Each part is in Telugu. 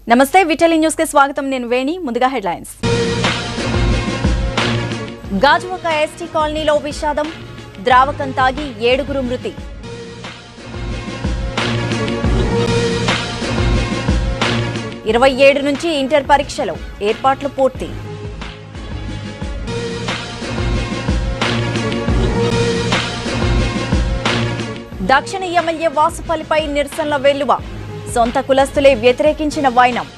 నమస్తే విటలి న్యూస్ కి స్వాగతం నేను వేణి ముందుగా హెడ్లైన్స్ గాజువాక ఎస్టీ కాలనీలో విషాదం ద్రావకం తాగి ఏడుగురు మృతి ఇరవై ఏడు నుంచి ఇంటర్ పరీక్షలు ఏర్పాట్లు పూర్తి దక్షిణ ఎమ్మెల్యే వాసుపల్లిపై నిరసనల వెల్లువ సొంత కులస్తులే వ్యతిరేకించిన వైనం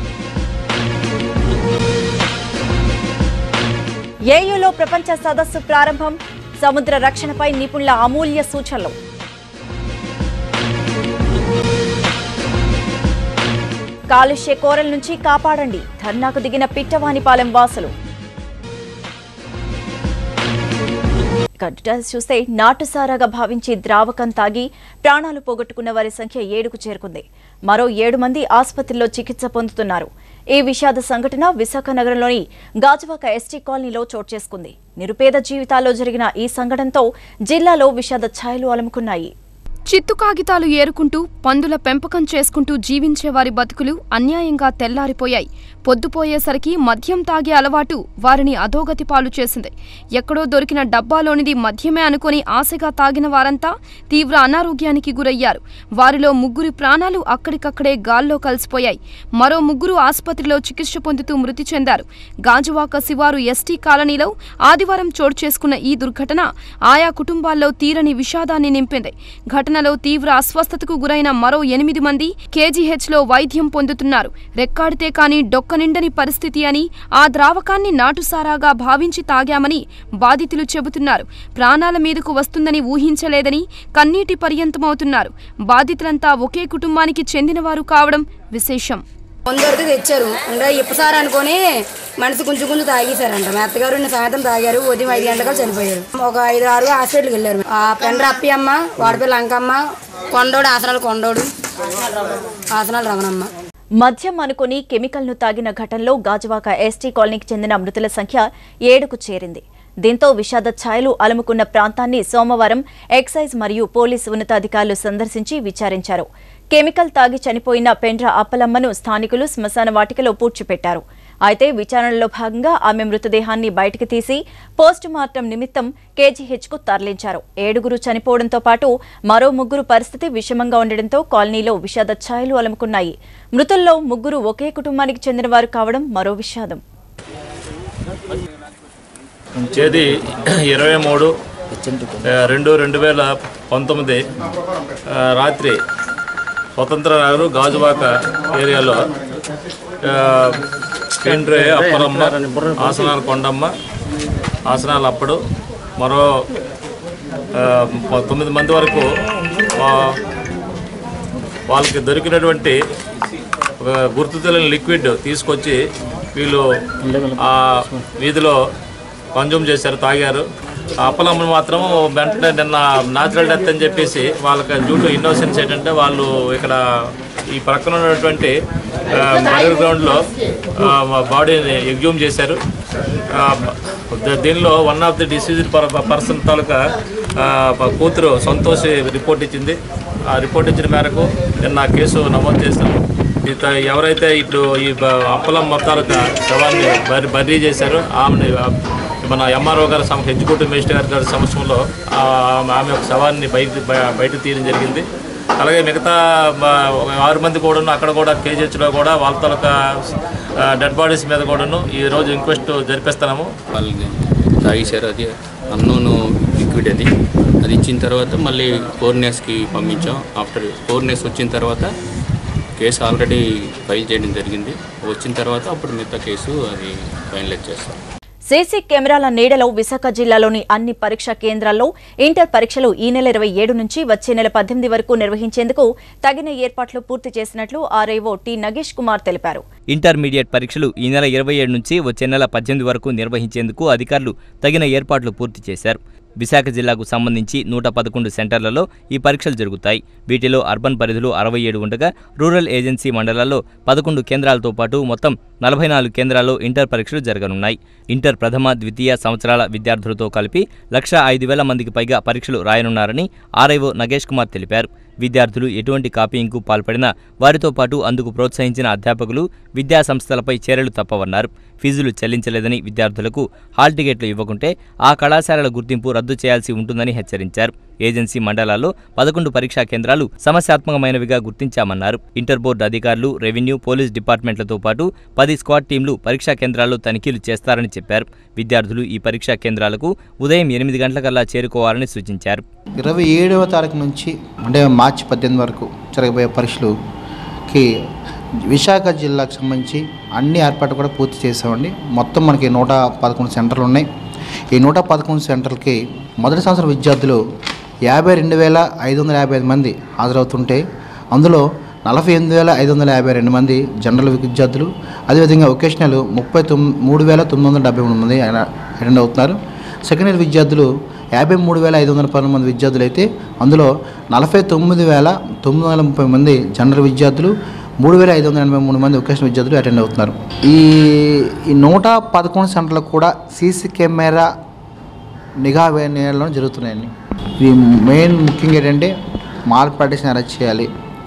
ఏయూలో ప్రపంచ సదస్సు ప్రారంభం సముద్ర రక్షణపై నిపుణుల అమూల్య సూచనలు కాలుష్య కోరల నుంచి కాపాడండి ధర్నాకు దిగిన పిట్టవానిపాలెం వాసులు ఇక డీటెయిల్స్ చూస్తే నాటుసారాగా భావించి ద్రావకం తాగి ప్రాణాలు పోగొట్టుకున్న వారి సంఖ్య ఏడుకు చేరుకుంది మరో ఏడు మంది ఆసుపత్రిలో చికిత్స పొందుతున్నారు ఈ విషాద సంఘటన విశాఖ నగరంలోని గాజువాక ఎస్టీ కాలనీలో చోటు చేసుకుంది నిరుపేద జీవితాల్లో జరిగిన ఈ సంఘటనతో జిల్లాలో విషాద ఛాయలు అలుముకున్నాయి చిత్తు కాగితాలు ఏరుకుంటూ పందుల పెంపకం చేసుకుంటూ జీవించే వారి బతుకులు అన్యాయంగా తెల్లారిపోయాయి పొద్దుపోయేసరికి మద్యం తాగే అలవాటు వారిని అధోగతి పాలు చేసింది ఎక్కడో దొరికిన డబ్బాలోనిది మద్యమే అనుకొని ఆశగా తాగిన వారంతా తీవ్ర అనారోగ్యానికి గురయ్యారు వారిలో ముగ్గురి ప్రాణాలు అక్కడికక్కడే గాల్లో కలిసిపోయాయి మరో ముగ్గురు ఆసుపత్రిలో చికిత్స పొందుతూ మృతి చెందారు గాజువాక శివారు ఎస్టీ కాలనీలో ఆదివారం చోటు చేసుకున్న ఈ దుర్ఘటన ఆయా కుటుంబాల్లో తీరని విషాదాన్ని నింపింది ఘటనలో తీవ్ర అస్వస్థతకు గురైన మరో ఎనిమిది మంది కేజీహెచ్లో వైద్యం పొందుతున్నారు రెక్కాడితే కాని డొక్కనిండని పరిస్థితి అని ఆ ద్రావకాన్ని నాటుసారాగా భావించి తాగామని బాధితులు చెబుతున్నారు ప్రాణాల మీదకు వస్తుందని ఊహించలేదని కన్నీటి పర్యంతమవుతున్నారు బాధితులంతా ఒకే కుటుంబానికి చెందినవారు కావడం విశేషం కొందరికి తెచ్చారు ఇంకా ఇప్పసారి అనుకొని మనిషి కొంచెం కొంచెం తాగేశారంట మా అత్తగారు నిన్న సాయంత్రం తాగారు ఉదయం ఐదు గంటలకు చనిపోయారు ఒక ఐదు ఆరు హాస్పిటల్కి వెళ్ళారు ఆ పెండ్ర అప్పి అమ్మ వాడిపల్లి అంకమ్మ కొండోడు ఆసనాలు కొండోడు ఆసనాలు రమణమ్మ మద్యం అనుకుని కెమికల్ను తాగిన ఘటనలో గాజువాక ఎస్టీ కాలనీకి చెందిన మృతుల సంఖ్య ఏడుకు చేరింది దీంతో విషాద ఛాయలు అలుముకున్న ప్రాంతాన్ని సోమవారం ఎక్సైజ్ మరియు పోలీసు ఉన్నతాధికారులు సందర్శించి విచారించారు కెమికల్ తాగి చనిపోయిన పెండ్ర అప్పలమ్మను స్థానికులు శ్మశాన వాటికలో పూడ్చిపెట్టారు అయితే విచారణలో భాగంగా ఆమె మృతదేహాన్ని బయటకు తీసి పోస్టు మార్టం నిమిత్తం కేజీహెచ్కు తరలించారు ఏడుగురు చనిపోవడంతో పాటు మరో ముగ్గురు పరిస్థితి విషమంగా ఉండడంతో కాలనీలో విషాద ఛాయలు అలుముకున్నాయి మృతుల్లో ముగ్గురు ఒకే కుటుంబానికి చెందినవారు కావడం మరో విషాదం తేదీ ఇరవై మూడు ఆ, రెండు రెండు వేల పంతొమ్మిది ఆ, రాత్రి స్వతంత్ర నగరు గాజువాక ఏరియాలో ఆ, కేంద్రే అప్పలమ్మ ఆసనాల కొండమ్మ ఆసనాల అప్పుడు మరో ఆ, ప- తొమ్మిది మంది వరకు ఆ, వాళ్ళకి దొరికినటువంటి ఒక గుర్తు తెలియని లిక్విడ్ తీసుకొచ్చి వీళ్ళు ఆ వీధిలో కన్జ్యూమ్ చేశారు తాగారు ఆ అప్పలమ్మను మాత్రం వెంటనే నిన్న న్యాచురల్ డెత్ అని చెప్పేసి వాళ్ళకి డ్యూ టు ఇన్నోసెన్స్ ఏంటంటే వాళ్ళు ఇక్కడ ఈ ప్రక్కన ఉన్నటువంటి బయర్ గ్రౌండ్లో బాడీని ఎగ్జూమ్ చేశారు ఆ, ద- దీనిలో one of the deceased person తాలూకా ఆ, ప- కూతురు సంతోషి రిపోర్ట్ ఇచ్చింది ఆ రిపోర్ట్ ఇచ్చిన మేరకు నిన్న కేసు నమోదు చేశాం ఇత ఎవరైతే ఇప్పుడు ఈ బ- అప్పలమ్మ తాలూకా శవాన్ని బరి బర్రీ చేశారో ఆమెని ఆ, మన ఎంఆర్ఓ గారి సమ ఎగ్జిక్యూటివ్ మేజిస్ట్రేట్ గారి సమక్షంలో ఆ, ఆమె యొక్క శవాన్ని బయట బయ- బయట తీయడం జరిగింది అలాగే మిగతా మ- ఒక ఆరు మంది కూడాను అక్కడ కూడా కేజీహెచ్లో కూడా వాళ్ళ తాలూకా డెడ్ బాడీస్ మీద కూడాను ఈ రోజు ఇంక్వెస్ట్ జరిపిస్తున్నాము వాళ్ళని తాగేశారు అది అన్నోన్ లిక్విడ్ అది అది ఇచ్చిన తర్వాత మళ్ళీ కోర్నెస్కి పంపించాం ఆఫ్టర్ కోర్నెస్ వచ్చిన తర్వాత కేసు ఆల్రెడీ ఫైల్ చేయడం జరిగింది వచ్చిన తర్వాత అప్పుడు మిగతా కేసు అది ఫైనలైజ్ చేస్తాం సీసీ కెమెరాల నీడలో విశాఖ జిల్లాలోని అన్ని పరీక్షా కేంద్రాల్లో ఇంటర్ పరీక్షలు ఈ నెల ఇరవై ఏడు నుంచి వచ్చే నెల పద్దెనిమిది వరకు నిర్వహించేందుకు తగిన ఏర్పాట్లు పూర్తి చేసినట్లు ఆర్ఐఓ టి నగేష్ కుమార్ తెలిపారు ఇంటర్మీడియట్ పరీక్షలు ఈ నెల ఇరవై ఏడు నుంచి వచ్చే నెల పద్దెనిమిది వరకు నిర్వహించేందుకు అధికారులు తగిన ఏర్పాట్లు పూర్తి చేశారు విశాఖ జిల్లాకు సంబంధించి నూట పదకొండు సెంటర్లలో ఈ పరీక్షలు జరుగుతాయి వీటిలో అర్బన్ పరిధిలో అరవై ఏడు ఉండగా రూరల్ ఏజెన్సీ మండలాల్లో పదకొండు కేంద్రాలతో పాటు మొత్తం నలభై నాలుగు కేంద్రాల్లో ఇంటర్ పరీక్షలు జరగనున్నాయి ఇంటర్ ప్రథమ ద్వితీయ సంవత్సరాల విద్యార్థులతో కలిపి లక్ష ఐదు వేల మందికి పైగా పరీక్షలు రాయనున్నారని ఆర్ఐఓ నగేష్ కుమార్ తెలిపారు విద్యార్థులు ఎటువంటి కాపీయింగ్కు పాల్పడినా వారితో పాటు అందుకు ప్రోత్సహించిన అధ్యాపకులు విద్యా సంస్థలపై చర్యలు తప్పవన్నారు ఫీజులు చెల్లించలేదని విద్యార్థులకు హాల్ టికెట్లు ఇవ్వకుంటే ఆ కళాశాలల గుర్తింపు రద్దు చేయాల్సి ఉంటుందని హెచ్చరించారు ఏజెన్సీ మండలాల్లో పదకొండు పరీక్షా కేంద్రాలు సమస్యాత్మకమైనవిగా గుర్తించామన్నారు ఇంటర్ బోర్డు అధికారులు రెవెన్యూ పోలీస్ డిపార్ట్మెంట్లతో పాటు పది స్క్వాడ్ టీంలు పరీక్షా కేంద్రాల్లో తనిఖీలు చేస్తారని చెప్పారు విద్యార్థులు ఈ పరీక్షా కేంద్రాలకు ఉదయం ఎనిమిది గంటలకల్లా చేరుకోవాలని సూచించారు ఇరవై ఏడవ తారీఖు నుంచి అంటే మార్చి పద్దెనిమిది వరకు జరగబోయే పరీక్షలుకి విశాఖ జిల్లాకు సంబంధించి అన్ని ఏర్పాట్లు కూడా పూర్తి చేసామండి మొత్తం మనకి నూట పదకొండు సెంటర్లు ఉన్నాయి ఈ నూట పదకొండు సెంటర్లకి మొదటి సంవత్సరం విద్యార్థులు యాభై రెండు వేల ఐదు వందల యాభై ఐదు మంది హాజరవుతుంటే అందులో నలభై ఎనిమిది వేల ఐదు వందల యాభై రెండు మంది జనరల్ విద్యార్థులు అదేవిధంగా ఒకేషనల్ ముప్పై తొమ్మిది మూడు వేల తొమ్మిది వందల డెబ్బై మూడు మంది అటెండ్ అవుతున్నారు సెకండ్ ఇయర్ విద్యార్థులు యాభై మూడు వేల ఐదు వందల పన్నెండు మంది విద్యార్థులు అయితే అందులో నలభై తొమ్మిది వేల తొమ్మిది వందల ముప్పై మంది జనరల్ విద్యార్థులు మూడు వేల ఐదు వందల ఎనభై మూడు మంది ఒకేషనల్ విద్యార్థులు అటెండ్ అవుతున్నారు ఈ ఈ నూట పదకొండు సెంటర్లకు కూడా సీసీ కెమెరా నిఘా వేయడం జరుగుతున్నాయండి ఇది మెయిన్ ముఖ్యంగా ఏంటంటే మాల్ ప్రాక్టీస్ని అరెస్ట్ చేయాలి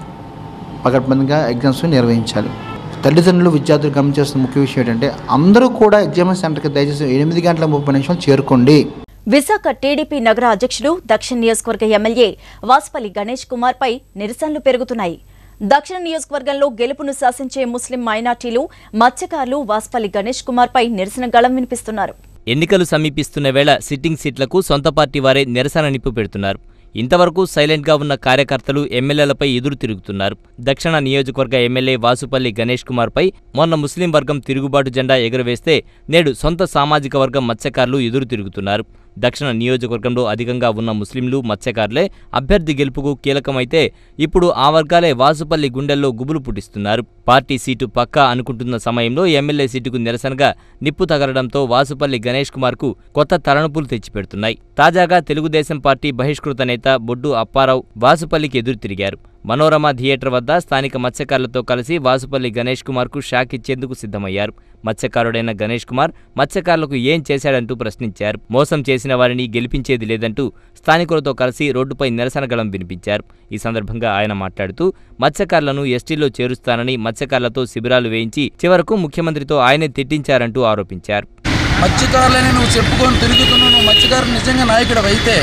పకడ్బందీగా ఎగ్జామ్స్ నిర్వహించాలి తల్లిదండ్రులు విద్యార్థులు గమనించాల్సిన ముఖ్య విషయం ఏంటంటే అందరూ కూడా ఎగ్జామ్ సెంటర్కి దయచేసి ఎనిమిది గంటల ముప్పై నిమిషాలు చేరుకోండి విశాఖ టీడీపీ నగర అధ్యక్షుడు దక్షిణ నియోజకవర్గ ఎమ్మెల్యే వాసుపల్లి గణేష్ కుమార్ పై నిరసనలు పెరుగుతున్నాయి దక్షిణ నియోజకవర్గంలో గెలుపును శాసించే ముస్లిం మైనార్టీలు మత్స్యకారులు వాసుపల్లి గణేష్ కుమార్ పై నిరసన గళం వినిపిస్తున్నారు ఎన్నికలు సమీపిస్తున్న వేళ సిట్టింగ్ సీట్లకు సొంత పార్టీ వారే నిరసన నిప్పు పెడుతున్నారు ఇంతవరకు సైలెంట్గా ఉన్న కార్యకర్తలు ఎమ్మెల్యేలపై ఎదురు తిరుగుతున్నారు దక్షిణ నియోజకవర్గ ఎమ్మెల్యే వాసుపల్లి గణేష్ కుమార్పై మొన్న ముస్లిం వర్గం తిరుగుబాటు జెండా ఎగురవేస్తే నేడు సొంత సామాజిక వర్గం మత్స్యకారులు ఎదురు తిరుగుతున్నారు దక్షిణ నియోజకవర్గంలో అధికంగా ఉన్న ముస్లింలు మత్స్యకారులే అభ్యర్థి గెలుపుకు కీలకమైతే ఇప్పుడు ఆ వర్గాలే వాసుపల్లి గుండెల్లో గుబులు పుట్టిస్తున్నారు పార్టీ సీటు పక్కా అనుకుంటున్న సమయంలో ఎమ్మెల్యే సీటుకు నిరసనగా నిప్పు తగలడంతో వాసుపల్లి గణేష్ కుమార్కు కొత్త తలనొప్పులు తెచ్చిపెడుతున్నాయి తాజాగా తెలుగుదేశం పార్టీ బహిష్కృత నేత బొడ్డు అప్పారావు వాసుపల్లికి ఎదురు తిరిగారు మనోరమ థియేటర్ వద్ద స్థానిక మత్స్యకారులతో కలిసి వాసుపల్లి గణేష్ కుమార్కు షాక్ ఇచ్చేందుకు సిద్ధమయ్యారు మత్స్యకారుడైన గణేష్ కుమార్ మత్స్యకారులకు ఏం చేశాడంటూ ప్రశ్నించారు మోసం చేసిన వారిని గెలిపించేది లేదంటూ స్థానికులతో కలిసి రోడ్డుపై నిరసన గళం వినిపించారు ఈ సందర్భంగా ఆయన మాట్లాడుతూ మత్స్యకారులను ఎస్టీలో చేరుస్తానని మత్స్యకారులతో శిబిరాలు వేయించి చివరకు ముఖ్యమంత్రితో ఆయనే తిట్టించారంటూ ఆరోపించారు మత్స్యకారులని నువ్వు చెప్పుకొని తిరుగుతున్నావు నువ్వు మత్స్యకారులు నిజంగా నాయకుడు అయితే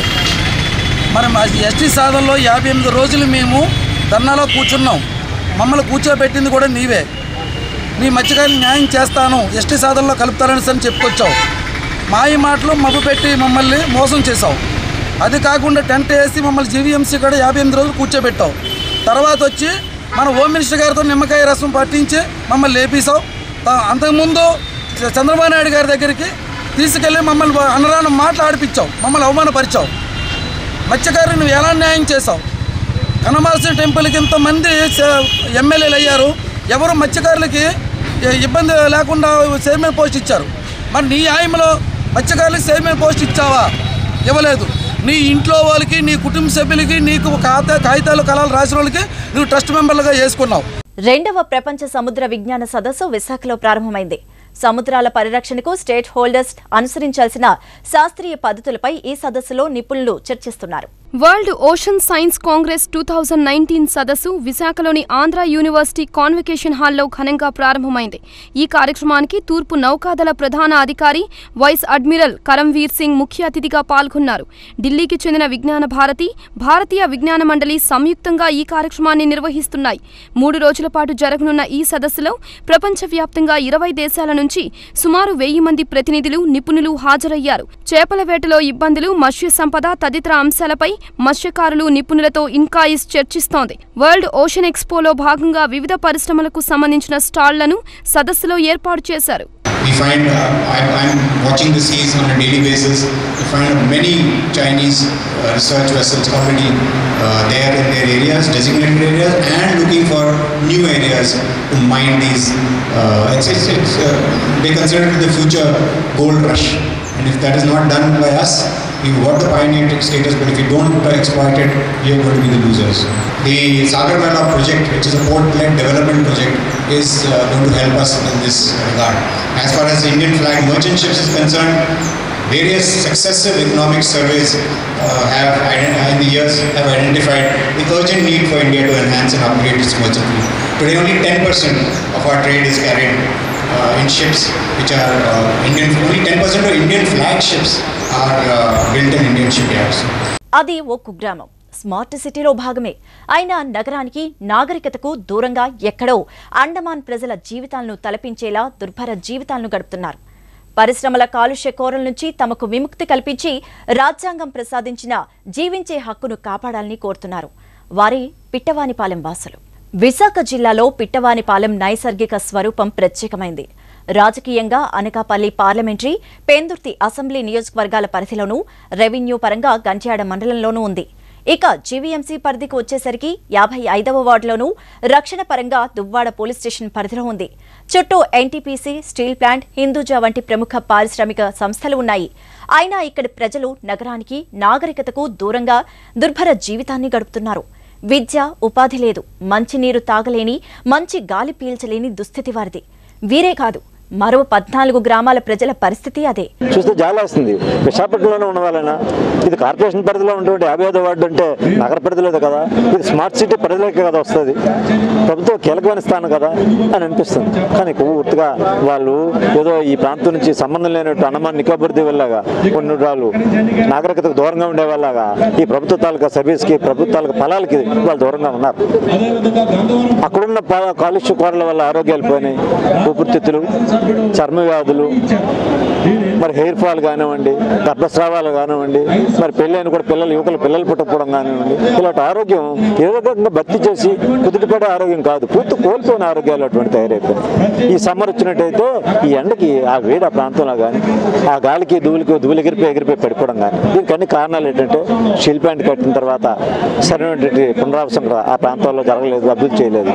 మనం ఎస్టీ సాధనలో యాభై ఎనిమిది రోజులు మేము ధర్నాలో కూర్చున్నాం మమ్మల్ని కూర్చోబెట్టింది కూడా నీవే నీ మత్స్యకారులు న్యాయం చేస్తాను ఎస్టీ సాధనలో కలుపుతారని అని చెప్పుకొచ్చావు మాయ మాటలు మబ్బు పెట్టి మమ్మల్ని మోసం చేసావు అది కాకుండా టెంట్ వేసి మమ్మల్ని జీవీఎంసీ కూడా యాభై ఎనిమిది రోజులు కూర్చోబెట్టావు తర్వాత వచ్చి మన హోమ్ మినిస్టర్ గారితో నిమ్మకాయ రసం పట్టించి మమ్మల్ని లేపేశావు తా- అంతకుముందు చ- చంద్రబాబు నాయుడు గారి దగ్గరికి తీసుకెళ్ళి మమ్మల్ని అనరాని మాటలు ఆడిపించావు మమ్మల్ని అవమానపరిచావు మత్స్యకారులు నువ్వు ఎలా న్యాయం చేసావు కనమాల్సిన టెంపుల్కి ఇంతమంది స- ఎమ్మెల్యేలు అయ్యారు ఎవరు మత్స్యకారులకి ఇ- ఇబ్బంది లేకుండా చైర్మన్ పోస్ట్ ఇచ్చారు మరి నీ హాయంలో మత్స్యకారులకు చైర్మన్ పోస్ట్ ఇచ్చావా ఇవ్వలేదు నీ ఇంట్లో వాళ్ళకి నీ కుటుంబ సభ్యులకి నీకు ఖాతా కాగితాలు కళాలు రాసిన వాళ్ళకి నువ్వు ట్రస్ట్ మెంబర్లుగా చేసుకున్నావు రెండవ ప్రపంచ సముద్ర విజ్ఞాన సదస్సు విశాఖలో ప్రారంభమైంది సముద్రాల పరిరక్షణకు స్టేట్ హోల్డర్స్ అనుసరించాల్సిన శాస్త్రీయ పద్ధతులపై ఈ సదస్సులో నిపుణులు చర్చిస్తున్నారు world ocean science congress two thousand nineteen సదస్సు విశాఖలోని ఆంధ్ర యూనివర్సిటీ కాన్వకేషన్ హాల్లో ఘనంగా ప్రారంభమైంది ఈ కార్యక్రమానికి తూర్పు నౌకాదళ ప్రధాన అధికారి వైస్ అడ్మిరల్ కరంవీర్ సింగ్ ముఖ్య అతిథిగా పాల్గొన్నారు ఢిల్లీకి చెందిన విజ్ఞాన భారతి భారతీయ విజ్ఞాన మండలి సంయుక్తంగా ఈ కార్యక్రమాన్ని నిర్వహిస్తున్నాయి మూడు రోజుల పాటు జరగనున్న ఈ సదస్సులో ప్రపంచవ్యాప్తంగా ఇరవై దేశాల నుంచి సుమారు వెయ్యి మంది ప్రతినిధులు నిపుణులు హాజరయ్యారు చేపల వేటలో ఇబ్బందులు మత్స్య సంపద తదితర అంశాలపై మత్స్యకారులు నిపుణులతో ఇన్కాయిస్ చర్చిస్తోంది వరల్డ్ ఓషన్ ఎక్స్పోలో భాగంగా వివిధ పరిశ్రమలకు సంబంధించిన స్టాళ్లను సదస్సులో ఏర్పాటు చేశారు We find, uh, I'm, I'm watching the seas on a daily basis. We find many Chinese uh, research vessels already uh, there in their areas, designated areas, and looking for new areas to mine these. Uh, it's, it's, it's, uh, they consider it the future gold rush. And if that is not done by us, we've got the pioneer status, but if we don't uh, exploit it, we are going to be the losers. The Sagarmala project, which is a port-led development project, is uh, going to help us in this regard. As far as the Indian flag merchant ships is concerned, various successive economic surveys uh, have ident- in the years have identified the urgent need for India to enhance and upgrade its merchant fleet. Today, only 10% of our trade is carried uh, in ships which are uh, Indian. Only 10% of Indian flagships are uh, built in Indian shipyards. అది ఓ కుగ్రామం స్మార్ట్ సిటీలో భాగమే అయినా నగరానికి నాగరికతకు దూరంగా ఎక్కడో అండమాన్ ప్రజల జీవితాలను తలపించేలా దుర్భర జీవితాలను గడుపుతున్నారు పరిశ్రమల కాలుష్య కోరల నుంచి తమకు విముక్తి కల్పించి రాజ్యాంగం ప్రసాదించిన జీవించే హక్కును కాపాడాలని కోరుతున్నారు వారి పిట్టవానిపాలెం వాసులు విశాఖ జిల్లాలో పిట్టవానిపాలెం నైసర్గిక స్వరూపం ప్రత్యేకమైంది రాజకీయంగా అనకాపల్లి పార్లమెంటరీ పేందుర్తి అసెంబ్లీ నియోజకవర్గాల పరిధిలోనూ రెవెన్యూ పరంగా గంట్యాడ మండలంలోనూ ఉంది ఇక జీవీఎంసీ పరిధికి వచ్చేసరికి యాభై ఐదవ వార్డులోనూ రక్షణ పరంగా దువ్వాడ పోలీస్ స్టేషన్ పరిధిలో ఉంది చుట్టూ ఎన్టీపీసీ స్టీల్ ప్లాంట్ హిందూజా వంటి ప్రముఖ పారిశ్రామిక సంస్థలు ఉన్నాయి అయినా ఇక్కడి ప్రజలు నగరానికి నాగరికతకు దూరంగా దుర్భర జీవితాన్ని గడుపుతున్నారు విద్య ఉపాధి లేదు మంచినీరు తాగలేని మంచి గాలి పీల్చలేని దుస్థితి వారిది వీరే కాదు మరో పద్నాలుగు గ్రామాల ప్రజల పరిస్థితి అదే చూస్తే జాలేస్తుంది విశాఖపట్నంలోనే ఉన్న వాళ్ళైనా ఇది కార్పొరేషన్ పరిధిలో ఉన్నటువంటి యాభై ఐదో వార్డు అంటే నగర పరిధిలో కదా ఇది స్మార్ట్ సిటీ పరిధిలోకి కదా వస్తుంది ప్రభుత్వం కీలకమైన స్థానం కదా అని అనిపిస్తుంది కానీ పూర్తిగా వాళ్ళు ఏదో ఈ ప్రాంతం నుంచి సంబంధం లేనట్టు అండమాన్ నికోబార్ దీవుల్లాగా కొన్ని వాళ్ళు నాగరికతకు దూరంగా ఉండే వాళ్ళగా ఈ ప్రభుత్వ తాలూకా సర్వీస్కి ప్రభుత్వ తాలూకా ఫలాలకి వాళ్ళు దూరంగా ఉన్నారు అక్కడున్న పా- కాలుష్య కోరల వల్ల ఆరోగ్యాలు పోయినాయి ఊపిరితిత్తులు చర్మ వ్యాధులు మరి హెయిర్ ఫాల్ కానివ్వండి గర్భస్రావాలు కానివ్వండి మరి పెళ్ళైన కూడా పిల్లలు యువకులు పిల్లలు పుట్టకపోవడం కానివ్వండి ఇలాంటి ఆరోగ్యం ఏదో రకంగా భర్తీ చేసి కుదుటపడే ఆరోగ్యం కాదు పూర్తి కోల్పోయిన ఆరోగ్యాలు అటువంటి తయారైపోయినాయి ఈ సమ్మర్ వచ్చినట్టయితే ఈ ఎండకి ఆ వేడి ఆ ప్రాంతంలో కానీ ఆ గాలికి ధూళికి ధూళి ఎగిరిపోయి ఎగిరిపోయి పడిపోవడం కానీ దీనికి అన్ని కారణాలు ఏంటంటే స్టీల్ ప్లాంట్ కట్టిన తర్వాత సరైనటువంటి పునరావాసం కూడా ఆ ప్రాంతాల్లో జరగలేదు అభివృద్ధి చేయలేదు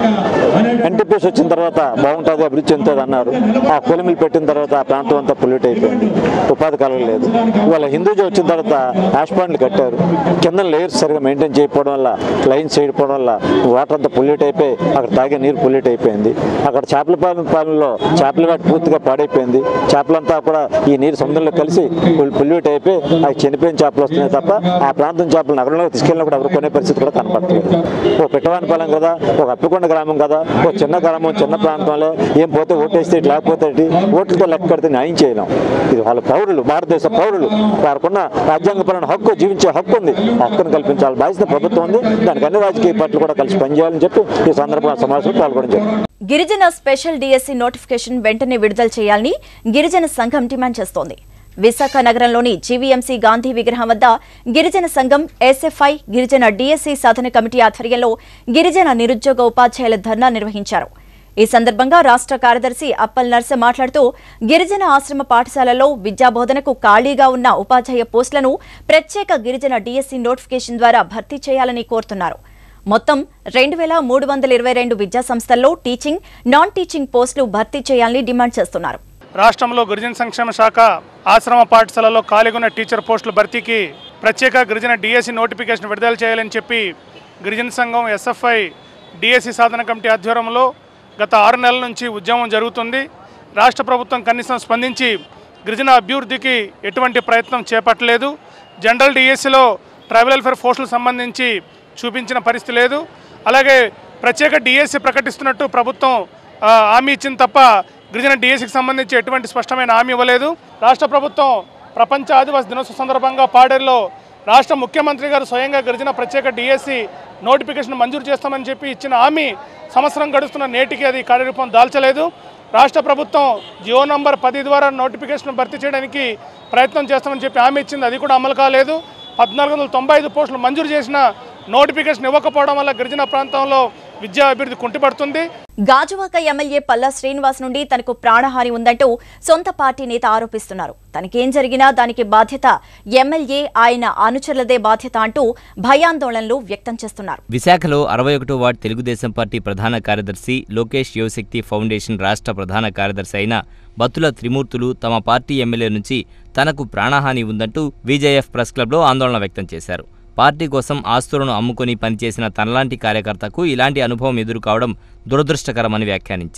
ఎన్టీపీఎస్ వచ్చిన తర్వాత బాగుంటుంది అభివృద్ధి చెందుతుంది అన్నారు ఆ కొలిమిలు పెట్టిన తర్వాత ఆ ప్రాంతం అంతా పొల్యూట్ అయిపోయింది ఉపాధి కలగలేదు ఇవాళ హిందూజీ వచ్చిన తర్వాత యాష్ పాండ్లు కట్టారు కింద లేయర్స్ సరిగా మెయింటైన్ చేయకపోవడం వల్ల లైన్స్ చేయకపోవడం వల్ల వాటర్ అంతా పొల్యూట్ అయిపోయి అక్కడ తాగే నీరు పొల్యూట్ అయిపోయింది అక్కడ చేపల పాలన పాలనలో చేపల వేట పూర్తిగా పాడైపోయింది చేపలంతా కూడా ఈ నీరు సముద్రంలో కలిసి పొల్యూట్ అయిపోయి అవి చనిపోయిన చేపలు వస్తున్నాయి తప్ప ఆ ప్రాంతం చేపలు నగరంలోకి తీసుకెళ్ళినప్పుడు ఎవరు కొనే పరిస్థితి కూడా కనపడట్లేదు ఓ పిట్టవానిపాలెం కదా ఒక అప్పికొండ గ్రామం కదా ఓ చిన్న గ్రామం చిన్న ప్రాంతంలో ఏం పోతే ఓటేస్తే ఇటు లేకపోతే ఇటు ఓట్లతో లెక్క కడితే న్యాయం చేయలేం ఇది వాళ్ళ పౌరులు భారతదేశ పౌరులు వారికున్న రాజ్యాంగపరమైన హక్కు జీవించే హక్కు ఉంది ఆ హక్కును కల్పించాలి బాధ్యత ప్రభుత్వం ఉంది దానికి అన్ని రాజకీయ పార్టీలు కూడా కలిసి పనిచేయాలని చెప్పి ఈ సందర్భంగా సమావేశంలో పాల్గొనడం జరిగింది గిరిజన స్పెషల్ డిఎస్సి నోటిఫికేషన్ వెంటనే విడుదల చేయాలని గిరిజన సంఘం డిమాండ్ చేస్తోంది విశాఖ నగరంలోని జీవీఎంసీ గాంధీ విగ్రహం వద్ద గిరిజన సంఘం ఎస్ఎఫ్ఐ గిరిజన డిఎస్సి సాధన కమిటీ ఆధ్వర్యంలో గిరిజన నిరుద్యోగ ఉపాధ్యాయుల ధర్నా నిర్వహించారు ఈ సందర్భంగా రాష్ట్ర కార్యదర్శి అప్పల్ నర్స మాట్లాడుతూ గిరిజన ఆశ్రమ పాఠశాలలో విద్యాబోధనకు ఖాళీగా ఉన్న ఉపాధ్యాయ పోస్టులను ప్రత్యేక గిరిజన డిఎస్సి నోటిఫికేషన్ ద్వారా భర్తీ చేయాలని కోరుతున్నారు మొత్తం రెండు వేల మూడు వందల ఇరవై రెండు విద్యా సంస్థల్లో టీచింగ్ నాన్ టీచింగ్ పోస్టులు భర్తీ చేయాలని డిమాండ్ చేస్తున్నారు రాష్ట్రంలో గిరిజన సంక్షేమ శాఖ ఆశ్రమ పాఠశాలలో ఖాళీగా ఉన్న టీచర్ పోస్టుల భర్తీకి ప్రత్యేక గిరిజన డిఎస్సి నోటిఫికేషన్ విడుదల చేయాలని చెప్పి గిరిజన సంఘం ఎస్ఎఫ్ఐ డిఎస్సి సాధన కమిటీ ఆధ్వర్యంలో గత ఆరు నెలల నుంచి ఉద్యమం జరుగుతుంది రాష్ట్ర ప్రభుత్వం కనీసం స్పందించి గిరిజన అభివృద్ధికి ఎటువంటి ప్రయత్నం చేపట్టలేదు జనరల్ డిఎస్సిలో ట్రైబల్ వెల్ఫేర్ పోస్టులకు సంబంధించి చూపించిన పరిస్థితి లేదు అలాగే ప్రత్యేక డిఎస్సి ప్రకటిస్తున్నట్టు ప్రభుత్వం ఆ, హామీ ఇచ్చింది తప్ప గిరిజన డిఎస్సికి సంబంధించి ఎటువంటి స్పష్టమైన హామీ ఇవ్వలేదు రాష్ట్ర ప్రభుత్వం ప్రపంచ ఆదివాసీ దినోత్సవ సందర్భంగా పాడేరులో రాష్ట్ర ముఖ్యమంత్రి గారు స్వయంగా గిరిజన ప్రత్యేక డిఎస్సి నోటిఫికేషన్ మంజూరు చేస్తామని చెప్పి ఇచ్చిన హామీ సంవత్సరం గడుస్తున్న నేటికి అది కార్యరూపం దాల్చలేదు రాష్ట్ర ప్రభుత్వం జియో నంబర్ పది ద్వారా నోటిఫికేషన్ భర్తీ చేయడానికి ప్రయత్నం చేస్తామని చెప్పి హామీ ఇచ్చింది అది కూడా అమలు కాలేదు పద్నాలుగు వందల తొంభై ఐదు పోస్టులు మంజూరు చేసిన నోటిఫికేషన్ ఇవ్వకపోవడం వల్ల గిరిజన ప్రాంతంలో విద్యా అభివృద్ధి కుంటుపడుతుంది గాజువాక ఎమ్మెల్యే పల్లా శ్రీనివాస్ నుండి తనకు ప్రాణహాని ఉందంటూ సొంత పార్టీ నేత ఆరోపిస్తున్నారు తనకేం జరిగినా దానికి బాధ్యత ఎమ్మెల్యే ఆయన అనుచరులదే బాధ్యత అంటూ భయాందోళనలు వ్యక్తం చేస్తున్నారు విశాఖలో అరవై ఒకటో వార్డు తెలుగుదేశం పార్టీ ప్రధాన కార్యదర్శి లోకేష్ యువశక్తి ఫౌండేషన్ రాష్ట్ర ప్రధాన కార్యదర్శి అయిన బత్తుల త్రిమూర్తులు తమ పార్టీ ఎమ్మెల్యే నుంచి తనకు ప్రాణహాని ఉందంటూ విజేఎఫ్ ప్రెస్ క్లబ్లో ఆందోళన వ్యక్తం చేశారు పార్టీ కోసం ఆస్తులను అమ్ముకొని పనిచేసిన తనలాంటి కార్యకర్తకు ఇలాంటి అనుభవం ఎదురు కావడం దురదృష్టకరమని వ్యాఖ్యానించారు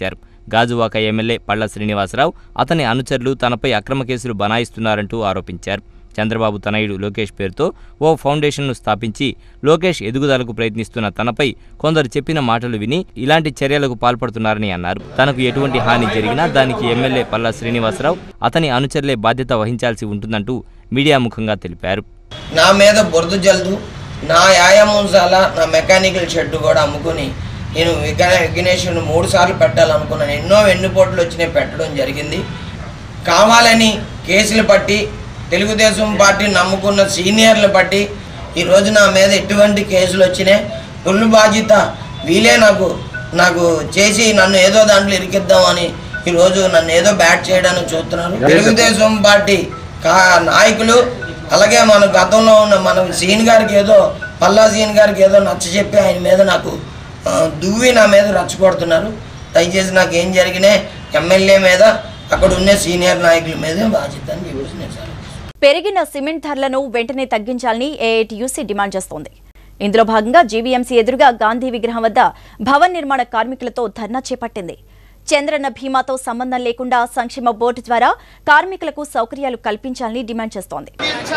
గాజువాక ఎమ్మెల్యే పళ్ల శ్రీనివాసరావు అతని అనుచరులు తనపై అక్రమ కేసులు బనాయిస్తున్నారంటూ ఆరోపించారు చంద్రబాబు తనయుడు లోకేష్ పేరుతో ఓ ఫౌండేషన్ను స్థాపించి లోకేష్ ఎదుగుదలకు ప్రయత్నిస్తున్న తనపై కొందరు చెప్పిన మాటలు విని ఇలాంటి చర్యలకు పాల్పడుతున్నారని అన్నారు తనకు ఎటువంటి హాని జరిగినా దానికి ఎమ్మెల్యే పల్లా శ్రీనివాసరావు అతని అనుచరులే బాధ్యత వహించాల్సి ఉంటుందంటూ మీడియా ముఖంగా తెలిపారు నా మీద బురద జల్దు నా వ్యాయామంశాల నా మెకానికల్ షెడ్ కూడా అమ్ముకుని నేను విఘ్న విఘ్నేశ్వరుని మూడు సార్లు పెట్టాలనుకున్నాను ఎన్నో వెన్నుపోట్లు వచ్చినాయి పెట్టడం జరిగింది కావాలని కేసులు పట్టి తెలుగుదేశం పార్టీ నమ్ముకున్న సీనియర్లు బట్టి ఈరోజు నా మీద ఎటువంటి కేసులు వచ్చినాయి ఫుల్ బాధ్యత వీలే నాకు నాకు చేసి నన్ను ఏదో దాంట్లో ఇరికిద్దామని ఈరోజు నన్ను ఏదో బ్యాట్ చేయడానికి చూస్తున్నారు తెలుగుదేశం పార్టీ కా నాయకులు అలాగే మన గతంలో ఉన్న మన సీన్ గారికి ఏదో పల్లా సీన్ గారికి ఏదో నచ్చ చెప్పి ఆయన మీద నాకు ఆ, దువ్వి నా మీద రచ్చగొడుతున్నారు దయచేసి నాకు ఏం జరిగినా ఎమ్మెల్యే మీద అక్కడ ఉన్న సీనియర్ నాయకుల మీద బాధ్యత అని చెప్పేసి నేను సెలవు పెరిగిన సిమెంట్ ధరలను వెంటనే తగ్గించాలని ఏఐటియూసీ డిమాండ్ చేస్తోంది ఇందులో భాగంగా జీవీఎంసీ ఎదురుగా గాంధీ విగ్రహం వద్ద భవన్ నిర్మాణ కార్మికులతో ధర్నా చేపట్టింది చంద్రన్న భీమాతో సంబంధం లేకుండా సంక్షేమ బోర్డు ద్వారా కార్మికులకు సౌకర్యాలు కల్పించాలని డిమాండ్ చేస్తోంది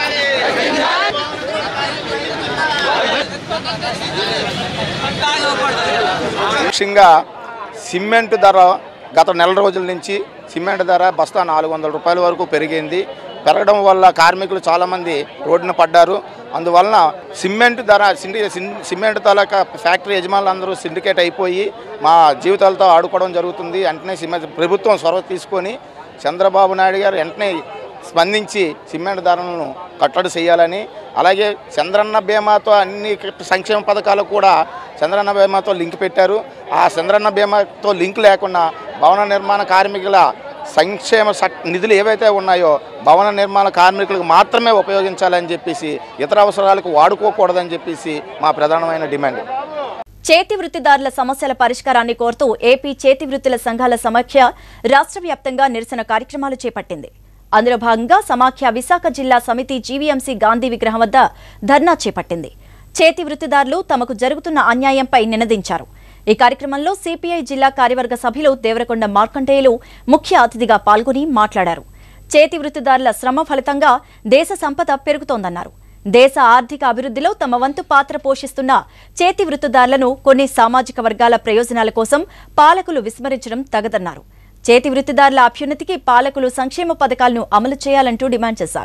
ముఖ్యంగా సిమెంట్ ధర గత నెల రోజుల నుంచి సిమెంట్ ధర బస్తా నాలుగు వందల రూపాయల వరకు పెరిగింది పెరగడం వల్ల కార్మికులు చాలామంది రోడ్డున పడ్డారు అందువలన సిమెంట్ ధర సిండి సిన్- సిమెంట్ తాలూకా ఫ్యాక్టరీ యజమానులందరూ సిండికేట్ అయిపోయి మా జీవితాలతో ఆడుకోవడం జరుగుతుంది వెంటనే సిమెంట్ ప్రభుత్వం చొరవ తీసుకొని చంద్రబాబు నాయుడు గారు వెంటనే స్పందించి సిమెంట్ ధరలను కట్టడి చేయాలని అలాగే చంద్రన్న బీమాతో అన్ని సంక్షేమ పథకాలు కూడా చంద్రన్న బీమాతో లింక్ పెట్టారు ఆ చంద్రన్న బీమాతో లింక్ లేకుండా భవన నిర్మాణ కార్మికుల సంక్షేమ సట్- నిధులు ఏవైతే ఉన్నాయో భవన నిర్మాణ కార్మికులకు మాత్రమే ఉపయోగించాలని చెప్పేసి ఇతర అవసరాలకు వాడుకోకూడదని చెప్పేసి మా ప్రధానమైన డిమాండ్ చేతి వృత్తిదారుల సమస్యల పరిష్కారాన్ని కోరుతూ ఏపీ చేతి వృత్తుల సంఘాల సమాఖ్య రాష్ట్ర వ్యాప్తంగా నిరసన కార్యక్రమాలు చేపట్టింది అందులో భాగంగా సమాఖ్య విశాఖ జిల్లా సమితి జీవీఎంసీ గాంధీ విగ్రహం వద్ద ధర్నా చేపట్టింది చేతి వృత్తిదారులు తమకు జరుగుతున్న అన్యాయంపై నినదించారు ఈ కార్యక్రమంలో సిపిఐ జిల్లా కార్యవర్గ సభ్యులు దేవరకొండ మార్కండేయులు ముఖ్య అతిథిగా పాల్గొని మాట్లాడారు చేతి వృత్తిదారుల శ్రమ ఫలితంగా దేశ సంపద పెరుగుతోందన్నారు దేశ ఆర్థిక అభివృద్ధిలో తమ వంతు పాత్ర పోషిస్తున్న చేతి వృత్తిదారులను కొన్ని సామాజిక వర్గాల ప్రయోజనాల కోసం పాలకులు విస్మరించడం తగదన్నారు చేతి వృత్తిదారుల అభ్యున్నతికి పాలకులు సంక్షేమ పథకాలను అమలు చేయాలంటూ డిమాండ్ చేశారు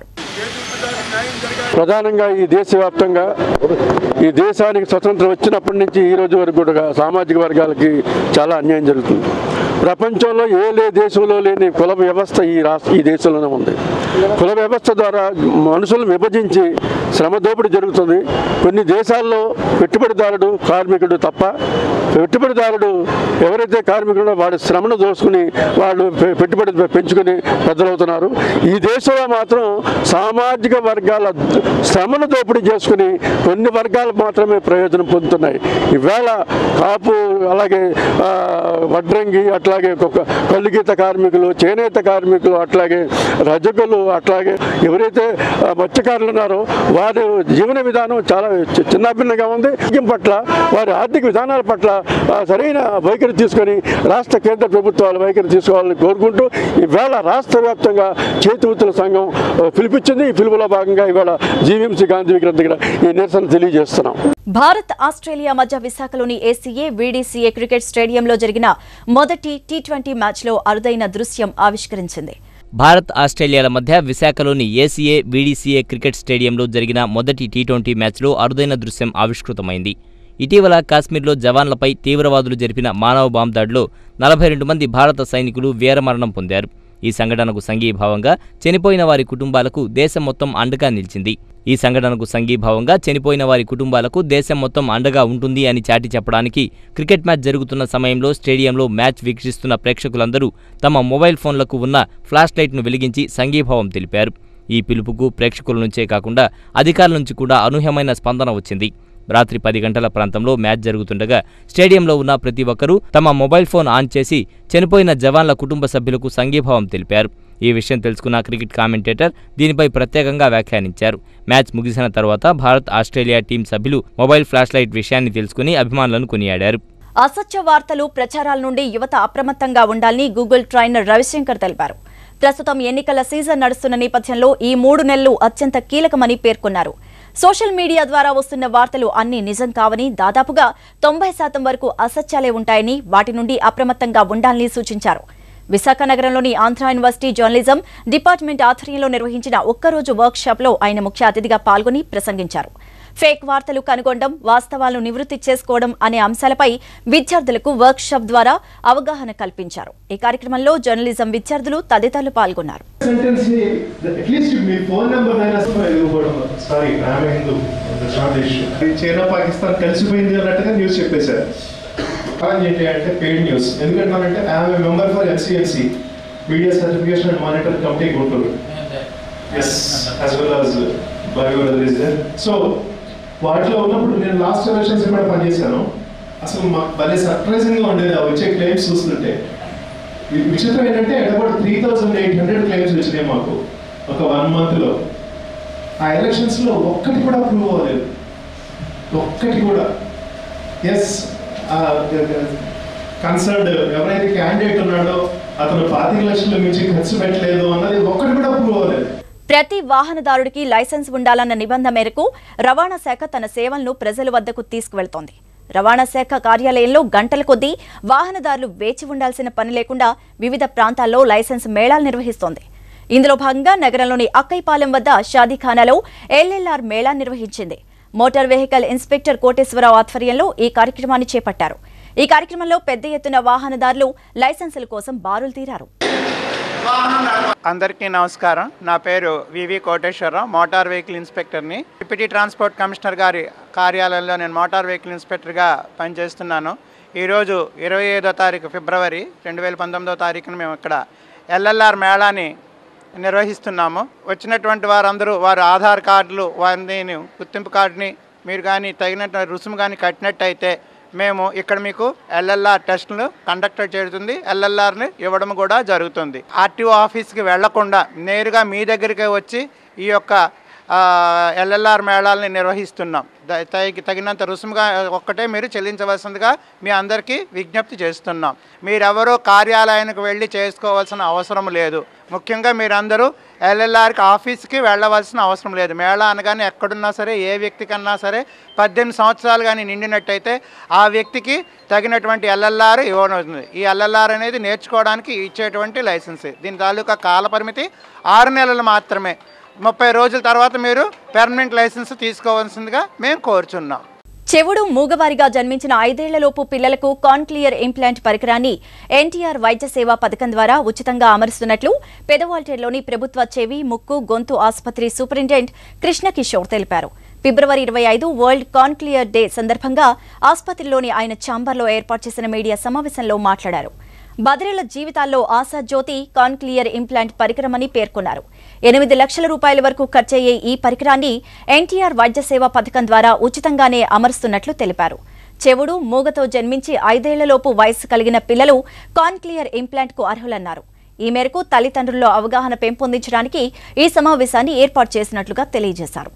ప్రధానంగా ఈ దేశవ్యాప్తంగా ఈ దేశానికి స్వతంత్రం వచ్చినప్పటి నుంచి ఈ రోజు వరకు కూడా సామాజిక వర్గాలకి చాలా అన్యాయం జరుగుతుంది ప్రపంచంలో ఏ లే దేశంలో లేని కుల వ్యవస్థ ఈ రాష్ట్ర ఈ దేశంలోనే ఉంది కుల వ్యవస్థ ద్వారా మనుషులను విభజించి శ్రమ దోపిడీ జరుగుతుంది కొన్ని దేశాల్లో పెట్టుబడిదారుడు కార్మికుడు తప్ప పెట్టుబడిదారుడు ఎవరైతే కార్మికుడో వాడి శ్రమను దోసుకుని వాళ్ళు పె- పెట్టుబడి పె- పెంచుకుని పెద్దలవుతున్నారు ఈ దేశంలో మాత్రం సామాజిక వర్గాల ద- శ్రమను దోపిడీ చేసుకుని కొన్ని వర్గాలు మాత్రమే ప్రయోజనం పొందుతున్నాయి ఈవేళ కాపు అలాగే ఆ, వడ్రంగి అట్లాగే ఒక కల్లుగీత కార్మికులు చేనేత కార్మికులు అట్లాగే రజకులు అట్లాగే ఎవరైతే ఆ, మత్స్యకారులు ఉన్నారో వారి జీవన విధానం చాలా చి- చిన్నాభిన్నంగా ఉంది ఆరోగ్యం పట్ల వారి ఆర్థిక విధానాల పట్ల ఆ, సరైన వైఖరి తీసుకొని రాష్ట్ర కేంద్ర ప్రభుత్వాలు వైఖరి తీసుకోవాలని కోరుకుంటూ ఈవేళ రాష్ట్ర వ్యాప్తంగా చేతి వృత్తుల సంఘం ఆ, పిలిపించింది ఈ పిలుపులో భాగంగా ఇవాళ జీవీఎంసీ గాంధీ విగ్రహం దగ్గర ఈ నిరసన తెలియజేస్తున్నాం భారత్ ఆస్ట్రేలియా మధ్య విశాఖలోని ఏసీఏ వీడీసీఏ క్రికెట్ స్టేడియంలో జరిగిన మొదటి టీ ట్వంటీ మ్యాచ్లో అరుదైన దృశ్యం ఆవిష్కరించింది భారత్ ఆస్ట్రేలియాల మధ్య విశాఖలోని ఏసీఏ వీడీసీఏ క్రికెట్ స్టేడియంలో జరిగిన మొదటి టీ ట్వంటీ మ్యాచ్లో అరుదైన దృశ్యం ఆవిష్కృతమైంది ఇటీవల కాశ్మీర్లో జవాన్లపై తీవ్రవాదులు జరిపిన మానవ బాంబు దాడిలో నలభై రెండు మంది భారత సైనికులు వీరమరణం పొందారు ఈ సంఘటనకు సంఘీభావంగా చనిపోయిన వారి కుటుంబాలకు దేశం మొత్తం అండగా నిలిచింది ఈ సంఘటనకు సంఘీభావంగా చనిపోయిన వారి కుటుంబాలకు దేశం మొత్తం అండగా ఉంటుంది అని చాటి చెప్పడానికి క్రికెట్ మ్యాచ్ జరుగుతున్న సమయంలో స్టేడియంలో మ్యాచ్ వీక్షిస్తున్న ప్రేక్షకులందరూ తమ మొబైల్ ఫోన్లకు ఉన్న ఫ్లాష్ లైట్ను వెలిగించి సంఘీభావం తెలిపారు ఈ పిలుపుకు ప్రేక్షకుల నుంచే కాకుండా అధికారుల నుంచి కూడా అనూహ్యమైన స్పందన వచ్చింది రాత్రి పది గంటల ప్రాంతంలో మ్యాచ్ జరుగుతుండగా స్టేడియంలో ఉన్న ప్రతి ఒక్కరూ తమ మొబైల్ ఫోన్ ఆన్ చేసి చనిపోయిన జవాన్ల కుటుంబ సభ్యులకు సంఘీభావం తెలిపారు ఈ విషయం తెలుసుకున్న క్రికెట్ కామెంటేటర్ దీనిపై ప్రత్యేకంగా వ్యాఖ్యానించారు మ్యాచ్ ముగిసిన తర్వాత భారత్ ఆస్ట్రేలియా టీం సభ్యులు మొబైల్ ఫ్లాష్ లైట్ విషయాన్ని తెలుసుకుని అభిమానులను కొనియాడారు అసత్య వార్తలు ప్రచారాల నుండి యువత అప్రమత్తంగా ఉండాలని గూగుల్ ట్రైనర్ రవిశంకర్ తెలిపారు ప్రస్తుతం ఎన్నికల సీజన్ నడుస్తున్న నేపథ్యంలో ఈ మూడు నెలలు అత్యంత కీలకమని పేర్కొన్నారు సోషల్ మీడియా ద్వారా వస్తున్న వార్తలు అన్ని నిజం కావని దాదాపుగా తొంభై శాతం వరకు అసత్యాలే ఉంటాయని వాటి నుండి అప్రమత్తంగా ఉండాలని సూచించారు విశాఖ నగరంలోని ఆంధ్ర యూనివర్సిటీ జర్నలిజం డిపార్ట్మెంట్ ఆధ్వర్యంలో నిర్వహించిన ఒక్కరోజు వర్క్ షాప్లో ఆయన ముఖ్య అతిథిగా పాల్గొని ప్రసంగించారు ఫేక్ వార్తలు కనుగొనడం వాస్తవాలను నివృత్తి చేసుకోవడం అనే అంశాలపై విద్యార్థులకు వర్క్ షాప్ ద్వారా అవగాహన కల్పించారు ఈ కార్యక్రమంలో జర్నలిజం విద్యార్థులు తదితరులు పాల్గొన్నారు సెంటెన్స్ ని అట్లీస్ట్ మీ ఫోన్ నెంబర్ అయినా ఇవ్వకూడదు సారీ ఆమె Hindu not issue China Pakistan కలిసిపోయింది అన్నట్టుగా న్యూస్ చెప్పేశారు కానీ ఏంటి అంటే పెయిడ్ న్యూస్ ఎందుకంటే ఆమె member for NCNC media certification and monitor committee Guntur yes as well as biology so వాటిలో ఉన్నప్పుడు నేను లాస్ట్ ఎలక్షన్స్ కూడా పనిచేశాను అసలు మాకు భలే సర్ప్రైజింగ్ గా ఉండేది ఆ వచ్చే క్లెయిమ్స్ చూస్తుంటే వి- విచిత్రం ఏంటంటే about three thousand eight hundred claims వచ్చినాయి మాకు ఒక వన్ మంత్ లో ఆ ఎలక్షన్స్ లో ఒక్కటి కూడా ప్రూవ్ అవ్వలేదు ఒక్కటి కూడా ఎస్ కన్సర్న్ ఎవరైతే క్యాండిడేట్ ఉన్నాడో అతను పాతిక లక్షల మించి ఖర్చు పెట్టలేదు అన్నది ఒక్కటి కూడా ప్రూవ్ అవ్వలేదు ప్రతి వాహనదారుడికి లైసెన్స్ ఉండాలన్న నిబంధన మేరకు రవాణా శాఖ తన సేవలను ప్రజల వద్దకు తీసుకువెళ్తోంది రవాణా శాఖ కార్యాలయంలో గంటల కొద్దీ వాహనదారులు వేచి ఉండాల్సిన పని లేకుండా వివిధ ప్రాంతాల్లో లైసెన్స్ మేళాలు నిర్వహిస్తోంది ఇందులో భాగంగా నగరంలోని అక్కైపాలెం వద్ద షాదీఖానాలో ఎల్ఎల్ఆర్ మేళా నిర్వహించింది మోటార్ వెహికల్ ఇన్స్పెక్టర్ కోటేశ్వరరావు ఆధ్వర్యంలో ఈ కార్యక్రమాన్ని చేపట్టారు ఈ కార్యక్రమంలో పెద్ద ఎత్తున వాహనదారులు లైసెన్సుల కోసం బారులు తీరారు అందరికీ నమస్కారం నా పేరు వివి కోటేశ్వరరావు మోటార్ వెహికల్ ఇన్స్పెక్టర్ని డిప్యూటీ ట్రాన్స్పోర్ట్ కమిషనర్ గారి కార్యాలయంలో నేను మోటార్ వెహికల్ ఇన్స్పెక్టర్గా పనిచేస్తున్నాను ఈరోజు ఇరవై ఐదో తారీఖు ఫిబ్రవరి రెండు వేల పంతొమ్మిదో తారీఖున మేము ఇక్కడ ఎల్ఎల్ఆర్ మేళాని నిర్వహిస్తున్నాము వచ్చినటువంటి వారందరూ వారి ఆధార్ కార్డులు వారిని గుర్తింపు కార్డుని మీరు కానీ తగినట్టు రుసుము కానీ కట్టినట్టయితే మేము ఇక్కడ మీకు ఎల్ఎల్ఆర్ టెస్టులు కండక్ట్ చేస్తుంది ఎల్ఎల్ఆర్ని ఇవ్వడం కూడా జరుగుతుంది ఆర్టీఓ ఆఫీస్కి వెళ్లకుండా నేరుగా మీ దగ్గరికే వచ్చి ఈ యొక్క ఎల్ఎల్ఆర్ మేళాలని నిర్వహిస్తున్నాం ద- తగి- తగినంత రుసుముగా ఒక్కటే మీరు చెల్లించవలసిందిగా మీ అందరికీ విజ్ఞప్తి చేస్తున్నాం మీరెవరూ కార్యాలయానికి వెళ్ళి చేసుకోవాల్సిన అవసరం లేదు ముఖ్యంగా మీరందరూ ఎల్ఎల్ఆర్కి ఆఫీస్కి వెళ్ళవలసిన అవసరం లేదు మేళా అనగానే ఎక్కడున్నా సరే ఏ వ్యక్తికన్నా సరే పద్దెనిమిది సంవత్సరాలు కానీ నిండినట్టయితే ఆ వ్యక్తికి తగినటువంటి ఎల్ఎల్ఆర్ ఇవ్వనుంది ఈ ఎల్ఎల్ఆర్ అనేది నేర్చుకోవడానికి ఇచ్చేటువంటి లైసెన్స్ దీని తాలూకా కాల పరిమితి ఆరు నెలలు మాత్రమే ముప్పై రోజుల తర్వాత మీరు పెర్మనెంట్ లైసెన్స్ తీసుకోవాల్సిందిగా మేము కోరుచున్నాం చెవుడు మూగవారిగా జన్మించిన ఐదేళ్లలోపు పిల్లలకు కాన్క్లియర్ ఇంప్లాంట్ పరికరాన్ని ఎన్టీఆర్ వైద్య సేవా పథకం ద్వారా ఉచితంగా అమరుస్తున్నట్లు పెదవాల్టేర్లోని ప్రభుత్వ చెవి ముక్కు గొంతు ఆసుపత్రి సూపరింటెండెంట్ కృష్ణకిషోర్ తెలిపారు ఫిబ్రవరి ఇరవై ఐదు వరల్డ్ కాన్క్లియర్ డే సందర్భంగా ఆసుపత్రిలోని ఆయన ఛాంబర్లో ఏర్పాటు చేసిన మీడియా సమావేశంలో మాట్లాడారు బదిరేళ్ల జీవితాల్లో ఆశాజ్యోతి కాన్క్లియర్ ఇంప్లాంట్ పరికరమని పేర్కొన్నారు ఎనిమిది లక్షల రూపాయల వరకు ఖర్చయ్యే ఈ పరికరాన్ని ఎన్టీఆర్ వైద్య సేవా పథకం ద్వారా ఉచితంగానే అమరుస్తున్నట్లు తెలిపారు చెవుడు మూగతో జన్మించి ఐదేళ్లలోపు వయస్సు కలిగిన పిల్లలు కాన్క్లియర్ ఇంప్లాంట్కు అర్హులన్నారు ఈ మేరకు తల్లిదండ్రుల్లో అవగాహన పెంపొందించడానికి ఈ సమావేశాన్ని ఏర్పాటు చేసినట్లుగా తెలియజేశారు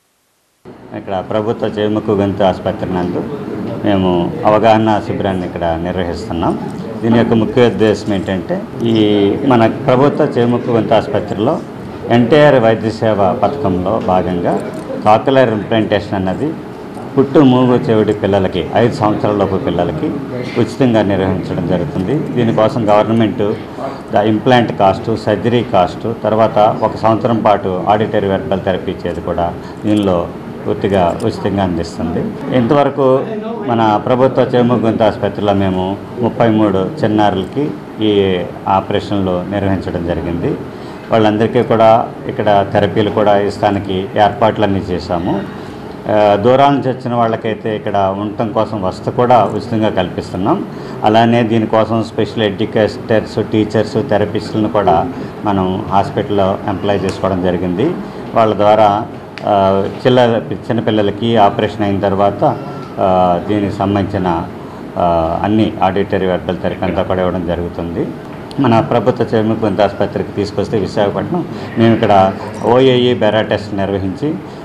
ఇక్కడ ప్రభుత్వ చేముకు గంతు ఆసుపత్రి నందు మేము అవగాహన శిబిరాన్ని ఇక్కడ నిర్వహిస్తున్నాం దీని యొక్క ముఖ్య ఉద్దేశం ఏంటంటే ఈ మన ప్రభుత్వ చేముకు గంతు ఆసుపత్రిలో ఎన్టీఆర్ వైద్య సేవ పథకంలో భాగంగా కాకులర్ ఇంప్లాంటేషన్ అన్నది పుట్టు మూగు చెవిటి పిల్లలకి ఐదు సంవత్సరాలలోపు పిల్లలకి ఉచితంగా నిర్వహించడం జరుగుతుంది దీనికోసం government the implant cost surgery cost తర్వాత ఒక సంవత్సరం పాటు ఆడిటరీ వెర్బల్ థెరపీ ఇచ్చేది కూడా దీనిలో పూర్తిగా ఉచితంగా అందిస్తుంది ఇంతవరకు మన ప్రభుత్వ చెముగొంత ఆసుపత్రిలో మేము ముప్పై మూడు చిన్నారులకి ఈ ఆపరేషన్లు నిర్వహించడం జరిగింది వాళ్ళందరికీ కూడా ఇక్కడ థెరపీలు కూడా ఇస్తానికి ఏర్పాట్లన్నీ చేశాము ఆ, దూరాల నుంచి వచ్చిన వాళ్ళకైతే ఇక్కడ ఉండటం కోసం వసతి కూడా ఉచితంగా కల్పిస్తున్నాం అలానే దీనికోసం స్పెషల్ ఎడ్యుకేటర్స్ టీచర్స్ థెరపిస్టులను కూడా మనం హాస్పిటల్లో ఎంప్లాయ్ చేసుకోవడం జరిగింది వాళ్ళ ద్వారా ఆ, చిల్ల చిన్నపిల్లలకి ఆపరేషన్ అయిన తర్వాత ఆ, దీనికి సంబంధించిన ఆ, అన్ని ఆడిటరీ వెర్బల్ థెరపీ అంతా కూడా ఇవ్వడం జరుగుతుంది మన ప్రభుత్వ చెరుకు ఆసుపత్రికి తీసుకొస్తే విశాఖపట్నం మేము ఇక్కడ ఓఏఈ బెరా టెస్ట్ నిర్వహించి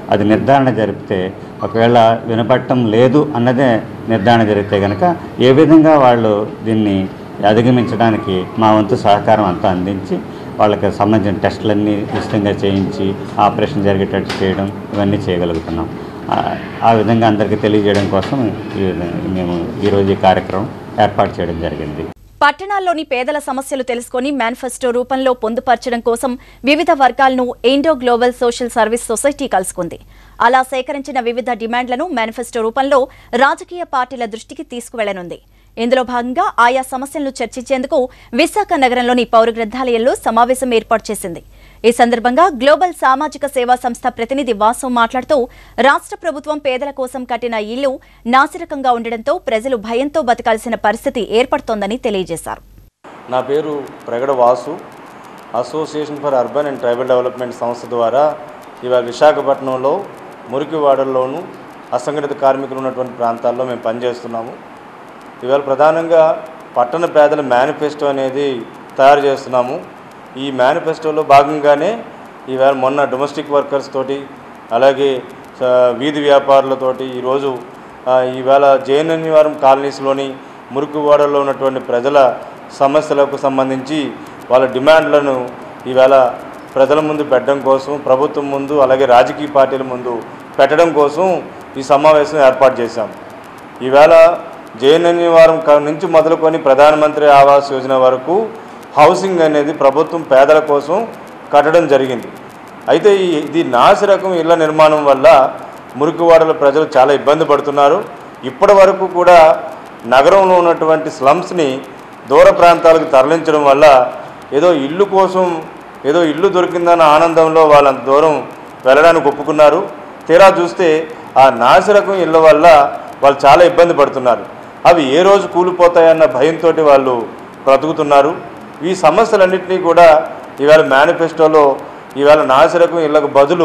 అది నిర్ధారణ జరిపితే ఒకవేళ వినపడటం లేదు అన్నదే నిర్ధారణ జరిగితే కనుక ఏ విధంగా వాళ్ళు దీన్ని అధిగమించడానికి మా వంతు సహకారం అంతా అందించి వాళ్ళకి సంబంధించిన టెస్టులన్నీ ఉచితంగా చేయించి ఆపరేషన్ జరిగేటట్టు చేయడం ఇవన్నీ చేయగలుగుతున్నాం ఆ- ఆ విధంగా అందరికీ తెలియజేయడం కోసం ఈ విధంగా మేము ఈరోజు ఈ కార్యక్రమం ఏర్పాటు చేయడం జరిగింది పట్టణాల్లోని పేదల సమస్యలు తెలుసుకొని మేనిఫెస్టో రూపంలో పొందుపరచడం కోసం వివిధ వర్గాలను Indo global social service society కలుసుకుంది అలా సేకరించిన వివిధ డిమాండ్లను మేనిఫెస్టో రూపంలో రాజకీయ పార్టీల దృష్టికి తీసుకువెళ్లనుంది ఇందులో భాగంగా ఆయా సమస్యలను చర్చించేందుకు విశాఖ నగరంలోని పౌర గ్రంథాలయంలో సమావేశం ఏర్పాటు చేసింది ఈ సందర్భంగా గ్లోబల్ సామాజిక సేవా సంస్థ ప్రతినిధి వాసు మాట్లాడుతూ రాష్ట్ర ప్రభుత్వం పేదల కోసం కట్టిన ఇల్లు నాసిరకంగా ఉండడంతో ప్రజలు భయంతో బతకాల్సిన పరిస్థితి ఏర్పడుతోందని తెలియజేశారు నా పేరు Pragada Vasu association for urban and tribal development సంస్థ ద్వారా ఇవాళ విశాఖపట్నంలో మురికివాడల్లోనూ అసంఘటిత కార్మికులు ఉన్నటువంటి ప్రాంతాల్లో మేము పనిచేస్తున్నాము ఇవాళ ప్రధానంగా పట్టణ పేదల మేనిఫెస్టో అనేది తయారు చేస్తున్నాము ఈ మేనిఫెస్టోలో భాగంగానే ఈవేళ మొన్న డొమెస్టిక్ వర్కర్స్ తోటి అలాగే స- వీధి వ్యాపారులతోటి ఈరోజు ఆ, ఈవేళ జయనన్యవరం కాలనీస్లోని మురికివాడలో ఉన్నటువంటి ప్రజల సమస్యలకు సంబంధించి వాళ్ళ డిమాండ్లను ఈవేళ ప్రజల ముందు పెట్టడం కోసం ప్రభుత్వం ముందు అలాగే రాజకీయ పార్టీల ముందు పెట్టడం కోసం ఈ సమావేశం ఏర్పాటు చేశాం ఈవేళ జయనన్యవారం క- నుంచి మొదలుకొని ప్రధానమంత్రి ఆవాస్ యోజన వరకు హౌసింగ్ అనేది ప్రభుత్వం పేదల కోసం కట్టడం జరిగింది అయితే ఈ ఇది నాసిరకం ఇళ్ల నిర్మాణం వల్ల మురికివాడల ప్రజలు చాలా ఇబ్బంది పడుతున్నారు ఇప్పటి వరకు కూడా నగరంలో ఉన్నటువంటి స్లమ్స్ని దూర ప్రాంతాలకు తరలించడం వల్ల ఏదో ఇల్లు కోసం ఏదో ఇల్లు దొరికిందన్న ఆనందంలో వాళ్ళంత దూరం వెళ్ళడానికి ఒప్పుకున్నారు తీరా చూస్తే ఆ నాసిరకం ఇళ్ళ వల్ల వాళ్ళు చాలా ఇబ్బంది పడుతున్నారు అవి ఏ రోజు కూలిపోతాయన్న భయంతో వాళ్ళు బ్రతుకుతున్నారు ఈ సమస్యలన్నింటినీ కూడా ఈవేళ మేనిఫెస్టోలో ఈవేళ నాసిరకం ఇళ్లకు బదులు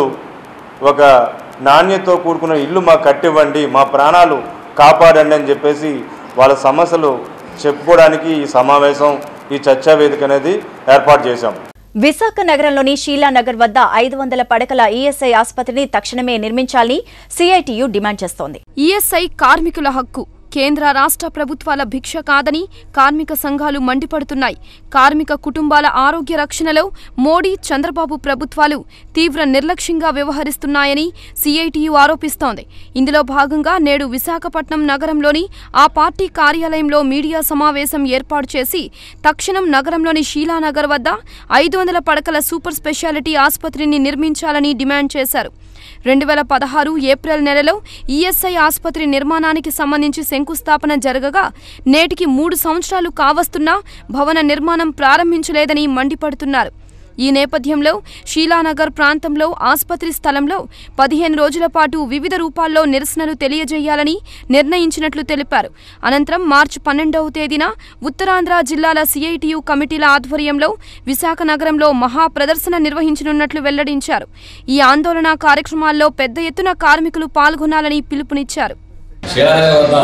ఒక నాణ్యతతో కూడుకున్న ఇల్లు మాకు కట్టివ్వండి మా ప్రాణాలు కాపాడండి అని చెప్పేసి వాళ్ళ సమస్యలు చెప్పుకోవడానికి ఈ సమావేశం ఈ చర్చా వేదిక అనేది ఏర్పాటు చేశాం విశాఖ నగరంలోని షీలానగర్ వద్ద ఐదు వందల పడకల ఈఎస్ఐ ఆసుపత్రిని తక్షణమే నిర్మించాలని సిఐటియు డిమాండ్ చేస్తోంది ఈఎస్ఐ కార్మికుల హక్కు కేంద్ర రాష్ట్ర ప్రభుత్వాల భిక్ష కాదని కార్మిక సంఘాలు మండిపడుతున్నాయి కార్మిక కుటుంబాల ఆరోగ్య రక్షణలో మోడీ చంద్రబాబు ప్రభుత్వాలు తీవ్ర నిర్లక్ష్యంగా వ్యవహరిస్తున్నాయని సిఐటియు ఆరోపిస్తోంది ఇందులో భాగంగా నేడు విశాఖపట్నం నగరంలోని ఆ పార్టీ కార్యాలయంలో మీడియా సమావేశం ఏర్పాటు చేసి తక్షణం నగరంలోని షీలానగర్ వద్ద ఐదు వందల పడకల సూపర్ స్పెషాలిటీ ఆసుపత్రిని నిర్మించాలని డిమాండ్ చేశారు రెండు వేల పదహారు ఏప్రిల్ నెలలో ఈఎస్ఐ ఆసుపత్రి నిర్మాణానికి సంబంధించి శంకుస్థాపన జరగగా నేటికి మూడు సంవత్సరాలు కావస్తున్నా భవన నిర్మాణం ప్రారంభించలేదని మండిపడుతున్నారు ఈ నేపథ్యంలో షీలానగర్ ప్రాంతంలో ఆసుపత్రి స్థలంలో పదిహేను రోజుల పాటు వివిధ రూపాల్లో నిరసనలు తెలియజేయాలని నిర్ణయించినట్లు తెలిపారు అనంతరం మార్చి పన్నెండవ తేదీన ఉత్తరాంధ్ర జిల్లాల సిఐటియు కమిటీల ఆధ్వర్యంలో విశాఖ నగరంలో మహా ప్రదర్శన నిర్వహించనున్నట్లు వెల్లడించారు ఈ ఆందోళన కార్యక్రమాల్లో పెద్ద ఎత్తున కార్మికులు పాల్గొనాలని పిలుపునిచ్చారు శ్రీనగర్ వద్ద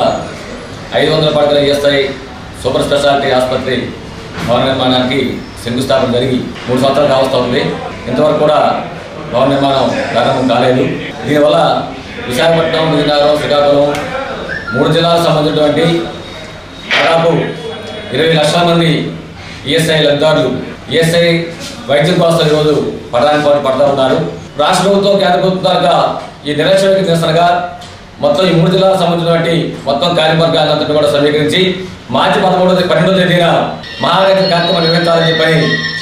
ఐదు వందల పడకల ఈఎస్ఐ సూపర్ స్పెషాలిటీ ఆసుపత్రి భవన నిర్మాణానికి శంకుస్థాపన జరిగి మూడు సంవత్సరాలు కావస్తుంది ఇంతవరకు కూడా భవన నిర్మాణం ప్రారంభం కాలేదు దీనివల్ల విశాఖపట్నం విజయనగరం శ్రీకాకుళం మూడు జిల్లాలకు సంబంధించినటువంటి దాదాపు ఇరవై లక్షల మంది ఈఎస్ఐ లబ్ధిదారులు ఈఎస్ఐ వైద్యం కోసం ఈరోజు పడడానికి పాటు పడతా ఉన్నారు రాష్ట్ర ప్రభుత్వం కేంద్ర ప్రభుత్వాలుగా ఈ నిరక్షణకి నిరసనగా మొత్తం ఈ మూడు జిల్లాలకు సంబంధించినటువంటి మొత్తం కార్యవర్గాలంతా కూడా సమీకరించి మార్చి పదమూడవ పన్నెండవ తేదీన మహారైతు కార్యక్రమం నిర్వహించాలని చెప్పని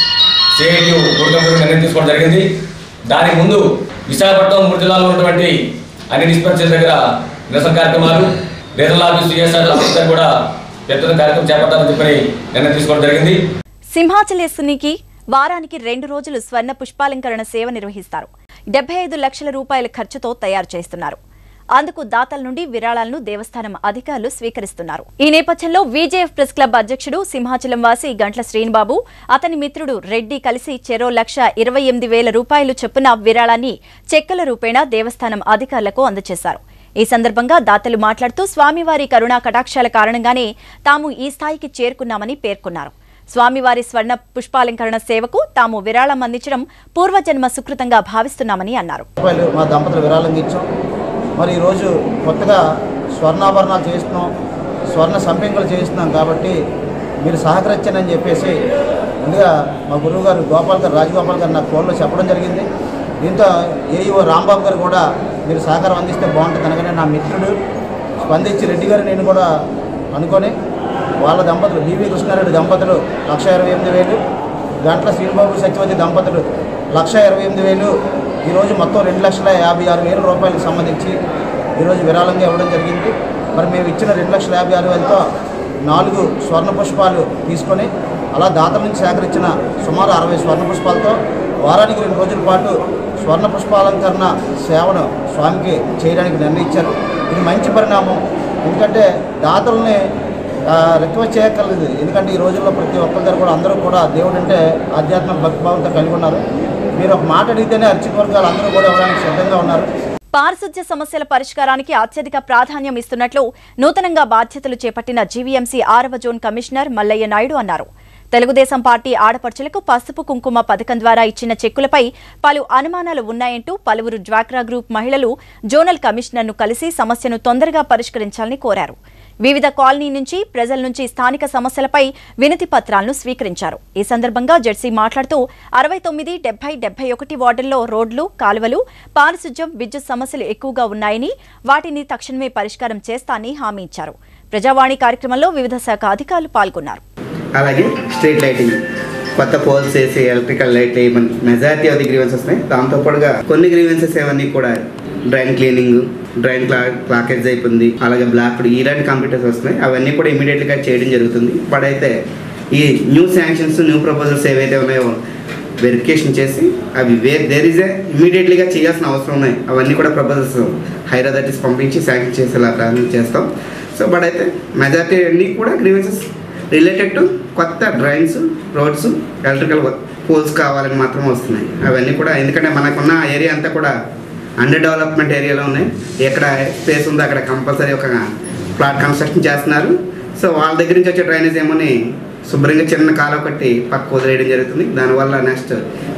సిఐటి గుడికంపెనీ నిర్ణయం తీసుకోవడం జరిగింది దానికి ముందు విశాఖపట్నం మూడు జిల్లాలో ఉన్నటువంటి అన్ని డిస్పెన్సరీ దగ్గర నిరసన కార్యక్రమాలు రీజనల్ ఆఫీస్ సిఎస్ఆర్ ఆఫీస్ దగ్గర కూడా పెద్ద కార్యక్రమం చేపట్టాలని చెప్పని నిర్ణయం తీసుకోవడం జరిగింది సింహాచలేసునికి వారానికి రెండు రోజులు స్వర్ణ పుష్పాలంకరణ సేవ నిర్వహిస్తారు డెబ్బై ఐదు లక్షల రూపాయల ఖర్చుతో తయారు చేస్తున్నారు అందుకు దాతల నుండి విరాళాలను దేవస్థానం అధికారులు స్వీకరిస్తున్నారు ఈ నేపథ్యంలో విజేఎఫ్ ప్రెస్ క్లబ్ అధ్యక్షుడు సింహాచలం వాసి గంట్ల శ్రీనిబాబు అతని మిత్రుడు రెడ్డి కలిసి చెరో లక్ష ఇరవై ఎనిమిది వేల రూపాయలు చొప్పున విరాళాన్ని చెక్కల రూపేణా దేవస్థానం అధికారులకు అందజేశారు ఈ సందర్భంగా దాతలు మాట్లాడుతూ స్వామివారి కరుణా కటాక్షాల కారణంగానే తాము ఈ స్థాయికి చేరుకున్నామని పేర్కొన్నారు స్వామివారి స్వర్ణ పుష్పాలంకరణ సేవకు తాము విరాళం అందించడం పూర్వజన్మ సుకృతంగా భావిస్తున్నామని అన్నారు రూపాయలు మా దంపతులు విరాళంగా ఇచ్చాం మరి ఈరోజు కొత్తగా స్వర్ణాభరణాలు చేస్తున్నాం స్వర్ణ సంపెంగలు చేస్తున్నాం కాబట్టి మీరు సహకరించండి చెప్పేసి ముందుగా మా గురువు గారు గోపాల్ గారు రాజగోపాల్ గారు నాకు ఫోన్లో చెప్పడం జరిగింది దీంతో ఏఈఓ రాంబాబు గారు కూడా మీరు సహకారం అందిస్తే బాగుంటుంది అనగానే నా మిత్రుడు స్పందించి రెడ్డి గారు నేను కూడా అనుకొని వాళ్ళ దంపతులు బీవీ కృష్ణారెడ్డి దంపతులు లక్ష ఇరవై ఎనిమిది వేలు గంటల శ్రీబాబు సత్యవతి దంపతులు లక్ష ఇరవై ఎనిమిది వేలు ఈరోజు మొత్తం రెండు లక్షల యాభై ఆరు వేల రూపాయలకు సంబంధించి ఈరోజు విరాళంగా ఇవ్వడం జరిగింది మరి మేము ఇచ్చిన రెండు లక్షల యాభై ఆరు వేలతో నాలుగు స్వర్ణ పుష్పాలు తీసుకొని అలా దాతల నుంచి సేకరించిన సుమారు అరవై స్వర్ణ పుష్పాలతో వారానికి రెండు రోజుల పాటు స్వర్ణ పుష్పాలంకరణ సేవను స్వామికి చేయడానికి నిర్ణయించారు ఇది మంచి పరిణామం ఎందుకంటే దాతల్ని ఆ, రిక్వెస్ట్ చేయక్కర్లేదు ఎందుకంటే ఈ రోజుల్లో ప్రతి ఒక్కరి దగ్గర కూడా అందరూ కూడా దేవుడు అంటే ఆధ్యాత్మిక భక్తిభావంతో కలిగి ఉన్నారు మీరు ఒక మాట అడిగితేనే అర్చక వర్గాలు అందరూ కూడా ఇవ్వడానికి సిద్ధంగా ఉన్నారు పారిశుధ్య సమస్యల పరిష్కారానికి అత్యధిక ప్రాధాన్యం ఇస్తున్నట్లు నూతనంగా బాధ్యతలు చేపట్టిన జీవీఎంసీ ఆరవ జోన్ కమిషనర్ మల్లయ్య నాయుడు అన్నారు తెలుగుదేశం పార్టీ ఆడపడుచులకు పసుపు కుంకుమ పథకం ద్వారా ఇచ్చిన చెక్కులపై పలు అనుమానాలు ఉన్నాయంటూ పలువురు డ్వాక్రా గ్రూప్ మహిళలు జోనల్ కమిషనర్ను కలిసి సమస్యను తొందరగా పరిష్కరించాలని కోరారు వివిధ కాలనీ నుంచి ప్రజల నుంచి స్థానిక సమస్యలపై వినతి పత్రాలను స్వీకరించారు ఈ సందర్భంగా జెర్సీ మాట్లాడుతూ అరవై తొమ్మిది డెబ్బై డెబ్బై ఒకటి వార్డుల్లో రోడ్లు కాలువలు పారిశుధ్యం విద్యుత్ సమస్యలు ఎక్కువగా ఉన్నాయని వాటిని తక్షణమే పరిష్కారం చేస్తానని హామీ ఇచ్చారు ప్రజావాణి కార్యక్రమంలో వివిధ శాఖ అధికారులు పాల్గొన్నారు అలాగే స్ట్రీట్ లైటింగ్ కొత్త పోల్స్ వేసి ఎలక్ట్రికల్ లైట్ వేయమని మెజారిటీ ఆఫ్ ది గ్రీవెన్సెస్ వస్తున్నాయి దాంతో పాటుగా కొన్ని గ్రీవెన్సెస్ ఏవన్నీ కూడా డ్రైన్ క్లీనింగ్ డ్రైన్ క్లా క్లాకేజ్ అయిపోయింది అలాగే బ్లాక్ ఇలాంటి కంప్యూటర్స్ వస్తున్నాయి అవన్నీ కూడా ఇమీడియట్గా చేయడం జరుగుతుంది బట్ అయితే ఈ న్యూ శాంక్షన్స్ న్యూ ప్రపోజల్స్ ఏవైతే ఉన్నాయో వెరిఫికేషన్ చేసి అవి వే దేర్ ఈజ్ ఏ ఇమీడియట్లీగా చేయాల్సిన అవసరం ఉన్నాయి అవన్నీ కూడా ప్రపోజల్స్ హైర్ అథారిటీస్ పంపించి శాంక్షన్ చేసేలా ప్లాన్ చేస్తాం సో బట్ అయితే మెజారిటీ అన్నీ కూడా గ్రీవెన్సెస్ రిలేటెడ్ టు కొత్త డ్రైన్స్ రోడ్స్ ఎలక్ట్రికల్ పోల్స్ కావాలని మాత్రం వస్తున్నాయి అవన్నీ కూడా ఎందుకంటే మనకున్న ఏరియా అంతా కూడా అండర్ డెవలప్మెంట్ ఏరియాలో ఉన్నాయి ఎక్కడ స్పేస్ ఉందో అక్కడ కంపల్సరీ ఒక ప్లాట్ కన్స్ట్రక్షన్ చేస్తున్నారు సో వాళ్ళ దగ్గర నుంచి వచ్చే డ్రైనేజ్ ఏమోని శుభ్రంగా చిన్న కాలువ కట్టి పక్క వదిలేయడం జరుగుతుంది దానివల్ల నెక్స్ట్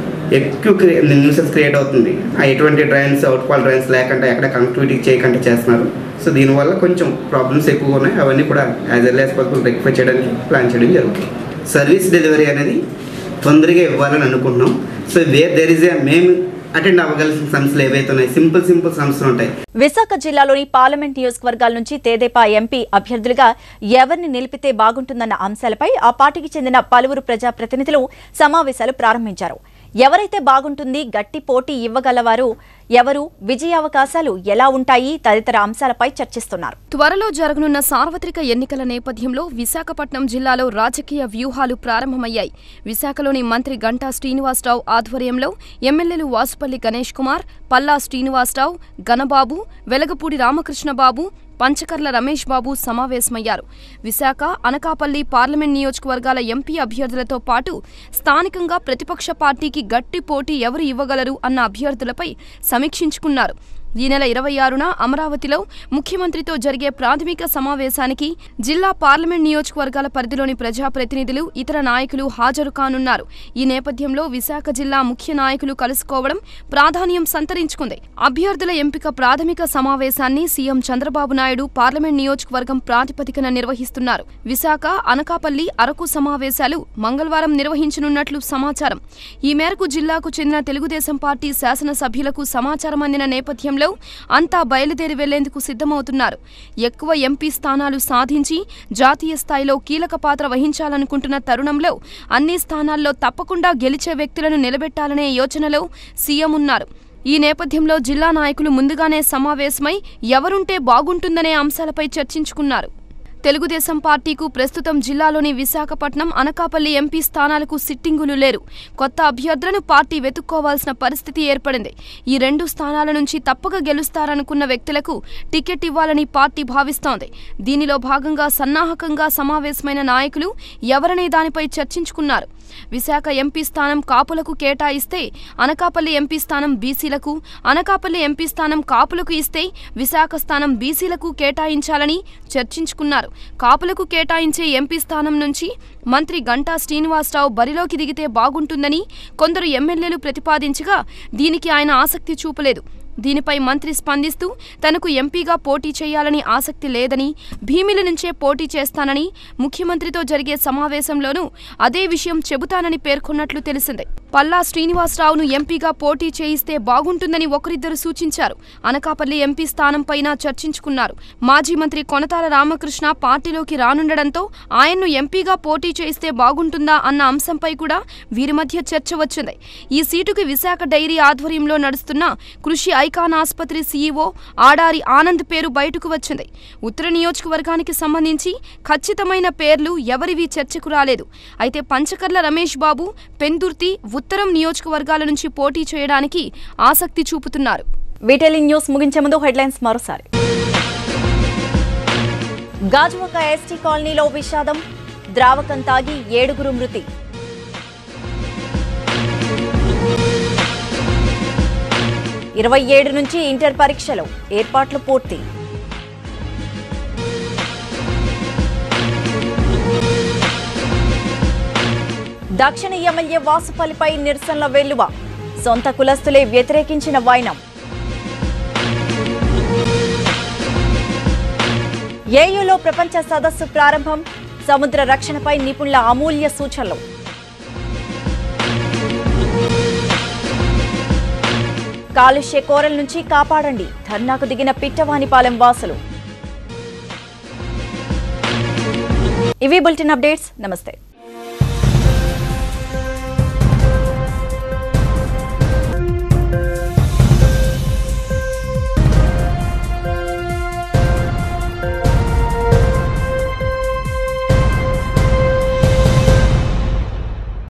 ఎక్కువ న్యూసెస్ క్రియేట్ అవుతుంది ఆ ఎటువంటి డ్రైన్స్ అవుట్ఫాల్ డ్రైన్స్ లేకుండా ఎక్కడ కనెక్టివిటీ చేయకుండా చేస్తున్నారు సో దీనివల్ల కొంచెం ప్రాబ్లమ్స్ ఎక్కువగా ఉన్నాయి అవన్నీ కూడా as early as possible rectify చేయడానికి ప్లాన్ చేయడం జరుగుతుంది సర్వీస్ డెలివరీ అనేది తొందరగా ఇవ్వాలని అనుకుంటున్నాం so where there is a మేము అటెండ్ అవ్వగలిసిన సమస్యలు ఏవైతే ఉన్నాయి సింపుల్ సింపుల్ సమస్యలు ఉంటాయి విశాఖ జిల్లాలోని పార్లమెంట్ నియోజకవర్గాల నుంచి తేదేపా ఎంపీ అభ్యర్థులుగా ఎవరిని నిలిపితే బాగుంటుందన్న అంశాలపై ఆ పార్టీకి చెందిన పలువురు ప్రజాప్రతినిధులు సమావేశాలు ప్రారంభించారు ఎవరైతే బాగుంటుంది గట్టి పోటీ ఇవ్వగలవారు ఎవరు విజయావకాశాలు ఎలా ఉంటాయి తదితర అంశాలపై చర్చిస్తున్నారు త్వరలో జరగనున్న సార్వత్రిక ఎన్నికల నేపథ్యంలో విశాఖపట్నం జిల్లాలో రాజకీయ వ్యూహాలు ప్రారంభమయ్యాయి విశాఖలోని మంత్రి గంటా శ్రీనివాసరావు ఆధ్వర్యంలో ఎమ్మెల్యేలు వాసుపల్లి గణేష్ కుమార్ పల్లా శ్రీనివాసరావు గణబాబు వెలగపూడి రామకృష్ణబాబు పంచకర్ల రమేష్ బాబు సమావేశమయ్యారు విశాఖ అనకాపల్లి పార్లమెంట్ నియోజకవర్గాల ఎంపీ అభ్యర్థులతో పాటు స్థానికంగా ప్రతిపక్ష పార్టీకి గట్టి పోటీ ఎవరు ఇవ్వగలరు అన్న అభ్యర్థులపై సమీక్షించుకున్నారు ఈ నెల ఇరవై ఆరున అమరావతిలో ముఖ్యమంత్రితో జరిగే ప్రాథమిక సమావేశానికి జిల్లా పార్లమెంట్ నియోజకవర్గాల పరిధిలోని ప్రజాప్రతినిధులు ఇతర నాయకులు హాజరు కానున్నారు ఈ నేపథ్యంలో విశాఖ జిల్లా ముఖ్య నాయకులు కలుసుకోవడం ప్రాధాన్యం సంతరించుకుంది అభ్యర్థుల ఎంపిక ప్రాథమిక సమావేశాన్ని సీఎం చంద్రబాబు నాయుడు పార్లమెంట్ నియోజకవర్గం ప్రాతిపదికన నిర్వహిస్తున్నారు విశాఖ అనకాపల్లి అరకు సమావేశాలు మంగళవారం నిర్వహించనున్నట్లు సమాచారం ఈ మేరకు జిల్లాకు చెందిన తెలుగుదేశం పార్టీ శాసనసభ్యులకు సమాచారం అందిన నేపథ్యంలో అంతా బయలుదేరి వెళ్లేందుకు సిద్ధమవుతున్నారు ఎక్కువ ఎంపీ స్థానాలు సాధించి జాతీయ స్థాయిలో కీలక పాత్ర వహించాలనుకుంటున్న తరుణంలో అన్ని స్థానాల్లో తప్పకుండా గెలిచే వ్యక్తులను నిలబెట్టాలనే యోచనలో సీఎం ఉన్నారు ఈ నేపథ్యంలో జిల్లా నాయకులు ముందుగానే సమావేశమై ఎవరుంటే బాగుంటుందనే అంశాలపై చర్చించుకున్నారు తెలుగుదేశం పార్టీకు ప్రస్తుతం జిల్లాలోని విశాఖపట్నం అనకాపల్లి ఎంపీ స్థానాలకు సిట్టింగులు లేరు కొత్త అభ్యర్థులను పార్టీ వెతుక్కోవాల్సిన పరిస్థితి ఏర్పడింది ఈ రెండు స్థానాల నుంచి తప్పక గెలుస్తారనుకున్న వ్యక్తులకు టికెట్ ఇవ్వాలని పార్టీ భావిస్తోంది దీనిలో భాగంగా సన్నాహకంగా సమావేశమైన నాయకులు ఎవరనే దానిపై చర్చించుకున్నారు విశాఖ ఎంపీ స్థానం కాపులకు కేటాయిస్తే అనకాపల్లి ఎంపీ స్థానం బీసీలకు అనకాపల్లి ఎంపీ స్థానం కాపులకు ఇస్తే విశాఖ స్థానం బీసీలకు కేటాయించాలని చర్చించుకున్నారు కాపులకు కేటాయించే ఎంపీ స్థానం నుంచి మంత్రి గంటా శ్రీనివాసరావు బరిలోకి దిగితే బాగుంటుందని కొందరు ఎమ్మెల్యేలు ప్రతిపాదించగా దీనికి ఆయన ఆసక్తి చూపలేదు దీనిపై మంత్రి స్పందిస్తూ తనకు ఎంపీగా పోటీ చేయాలని ఆసక్తి లేదని భీమిలి నుంచే పోటీ చేస్తానని ముఖ్యమంత్రితో జరిగే సమావేశంలోనూ అదే విషయం చెబుతానని పేర్కొన్నట్లు తెలిసిందే పల్లా శ్రీనివాసరావును ఎంపీగా పోటీ చేయిస్తే బాగుంటుందని ఒకరిద్దరు సూచించారు అనకాపల్లి ఎంపీ స్థానంపైన చర్చించుకున్నారు మాజీ మంత్రి కొనతాల రామకృష్ణ పార్టీలోకి రానుండడంతో ఆయన్ను ఎంపీగా పోటీ చేయిస్తే బాగుంటుందా అన్న అంశంపై కూడా వీరి మధ్య చర్చ వచ్చింది ఈ సీటుకి విశాఖ డైరీ ఆధ్వర్యంలో నడుస్తున్న కృషి ఐకాన్ ఆసుపత్రి సీఈఓ ఆడారి ఆనంద్ పేరు బయటకు వచ్చింది ఉత్తర నియోజకవర్గానికి సంబంధించి ఖచ్చితమైన పేర్లు ఎవరివి చర్చకు రాలేదు అయితే పంచకర్ల రమేష్ బాబు పెందుర్తి ఉత్తరం నియోజకవర్గాల నుంచి పోటీ చేయడానికి ఆసక్తి చూపుతున్నారు వీటెలి న్యూస్ ముగించే ముందు హెడ్లైన్స్ మరోసారి గాజువాక ఎస్టీ కాలనీలో విషాదం ద్రావకం తాగి ఏడుగురు మృతి ఇరవై ఏడు నుంచి ఇంటర్ పరీక్షలు ఏర్పాట్లు పూర్తి దక్షిణ ఎమ్మెల్యే వాసుపల్లిపై నిరసనల వెల్లువ సొంత కులస్తులే వ్యతిరేకించిన వైనం ఏయులో ప్రపంచ సదస్సు ప్రారంభం సముద్ర రక్షణపై నిపుణుల అమూల్య సూచనలు కాలుష్య కోరల నుంచి కాపాడండి ధర్నాకు దిగిన పిట్టవానిపాలెం వాసులు ఇవి బులెటిన్ అప్డేట్స్ నమస్తే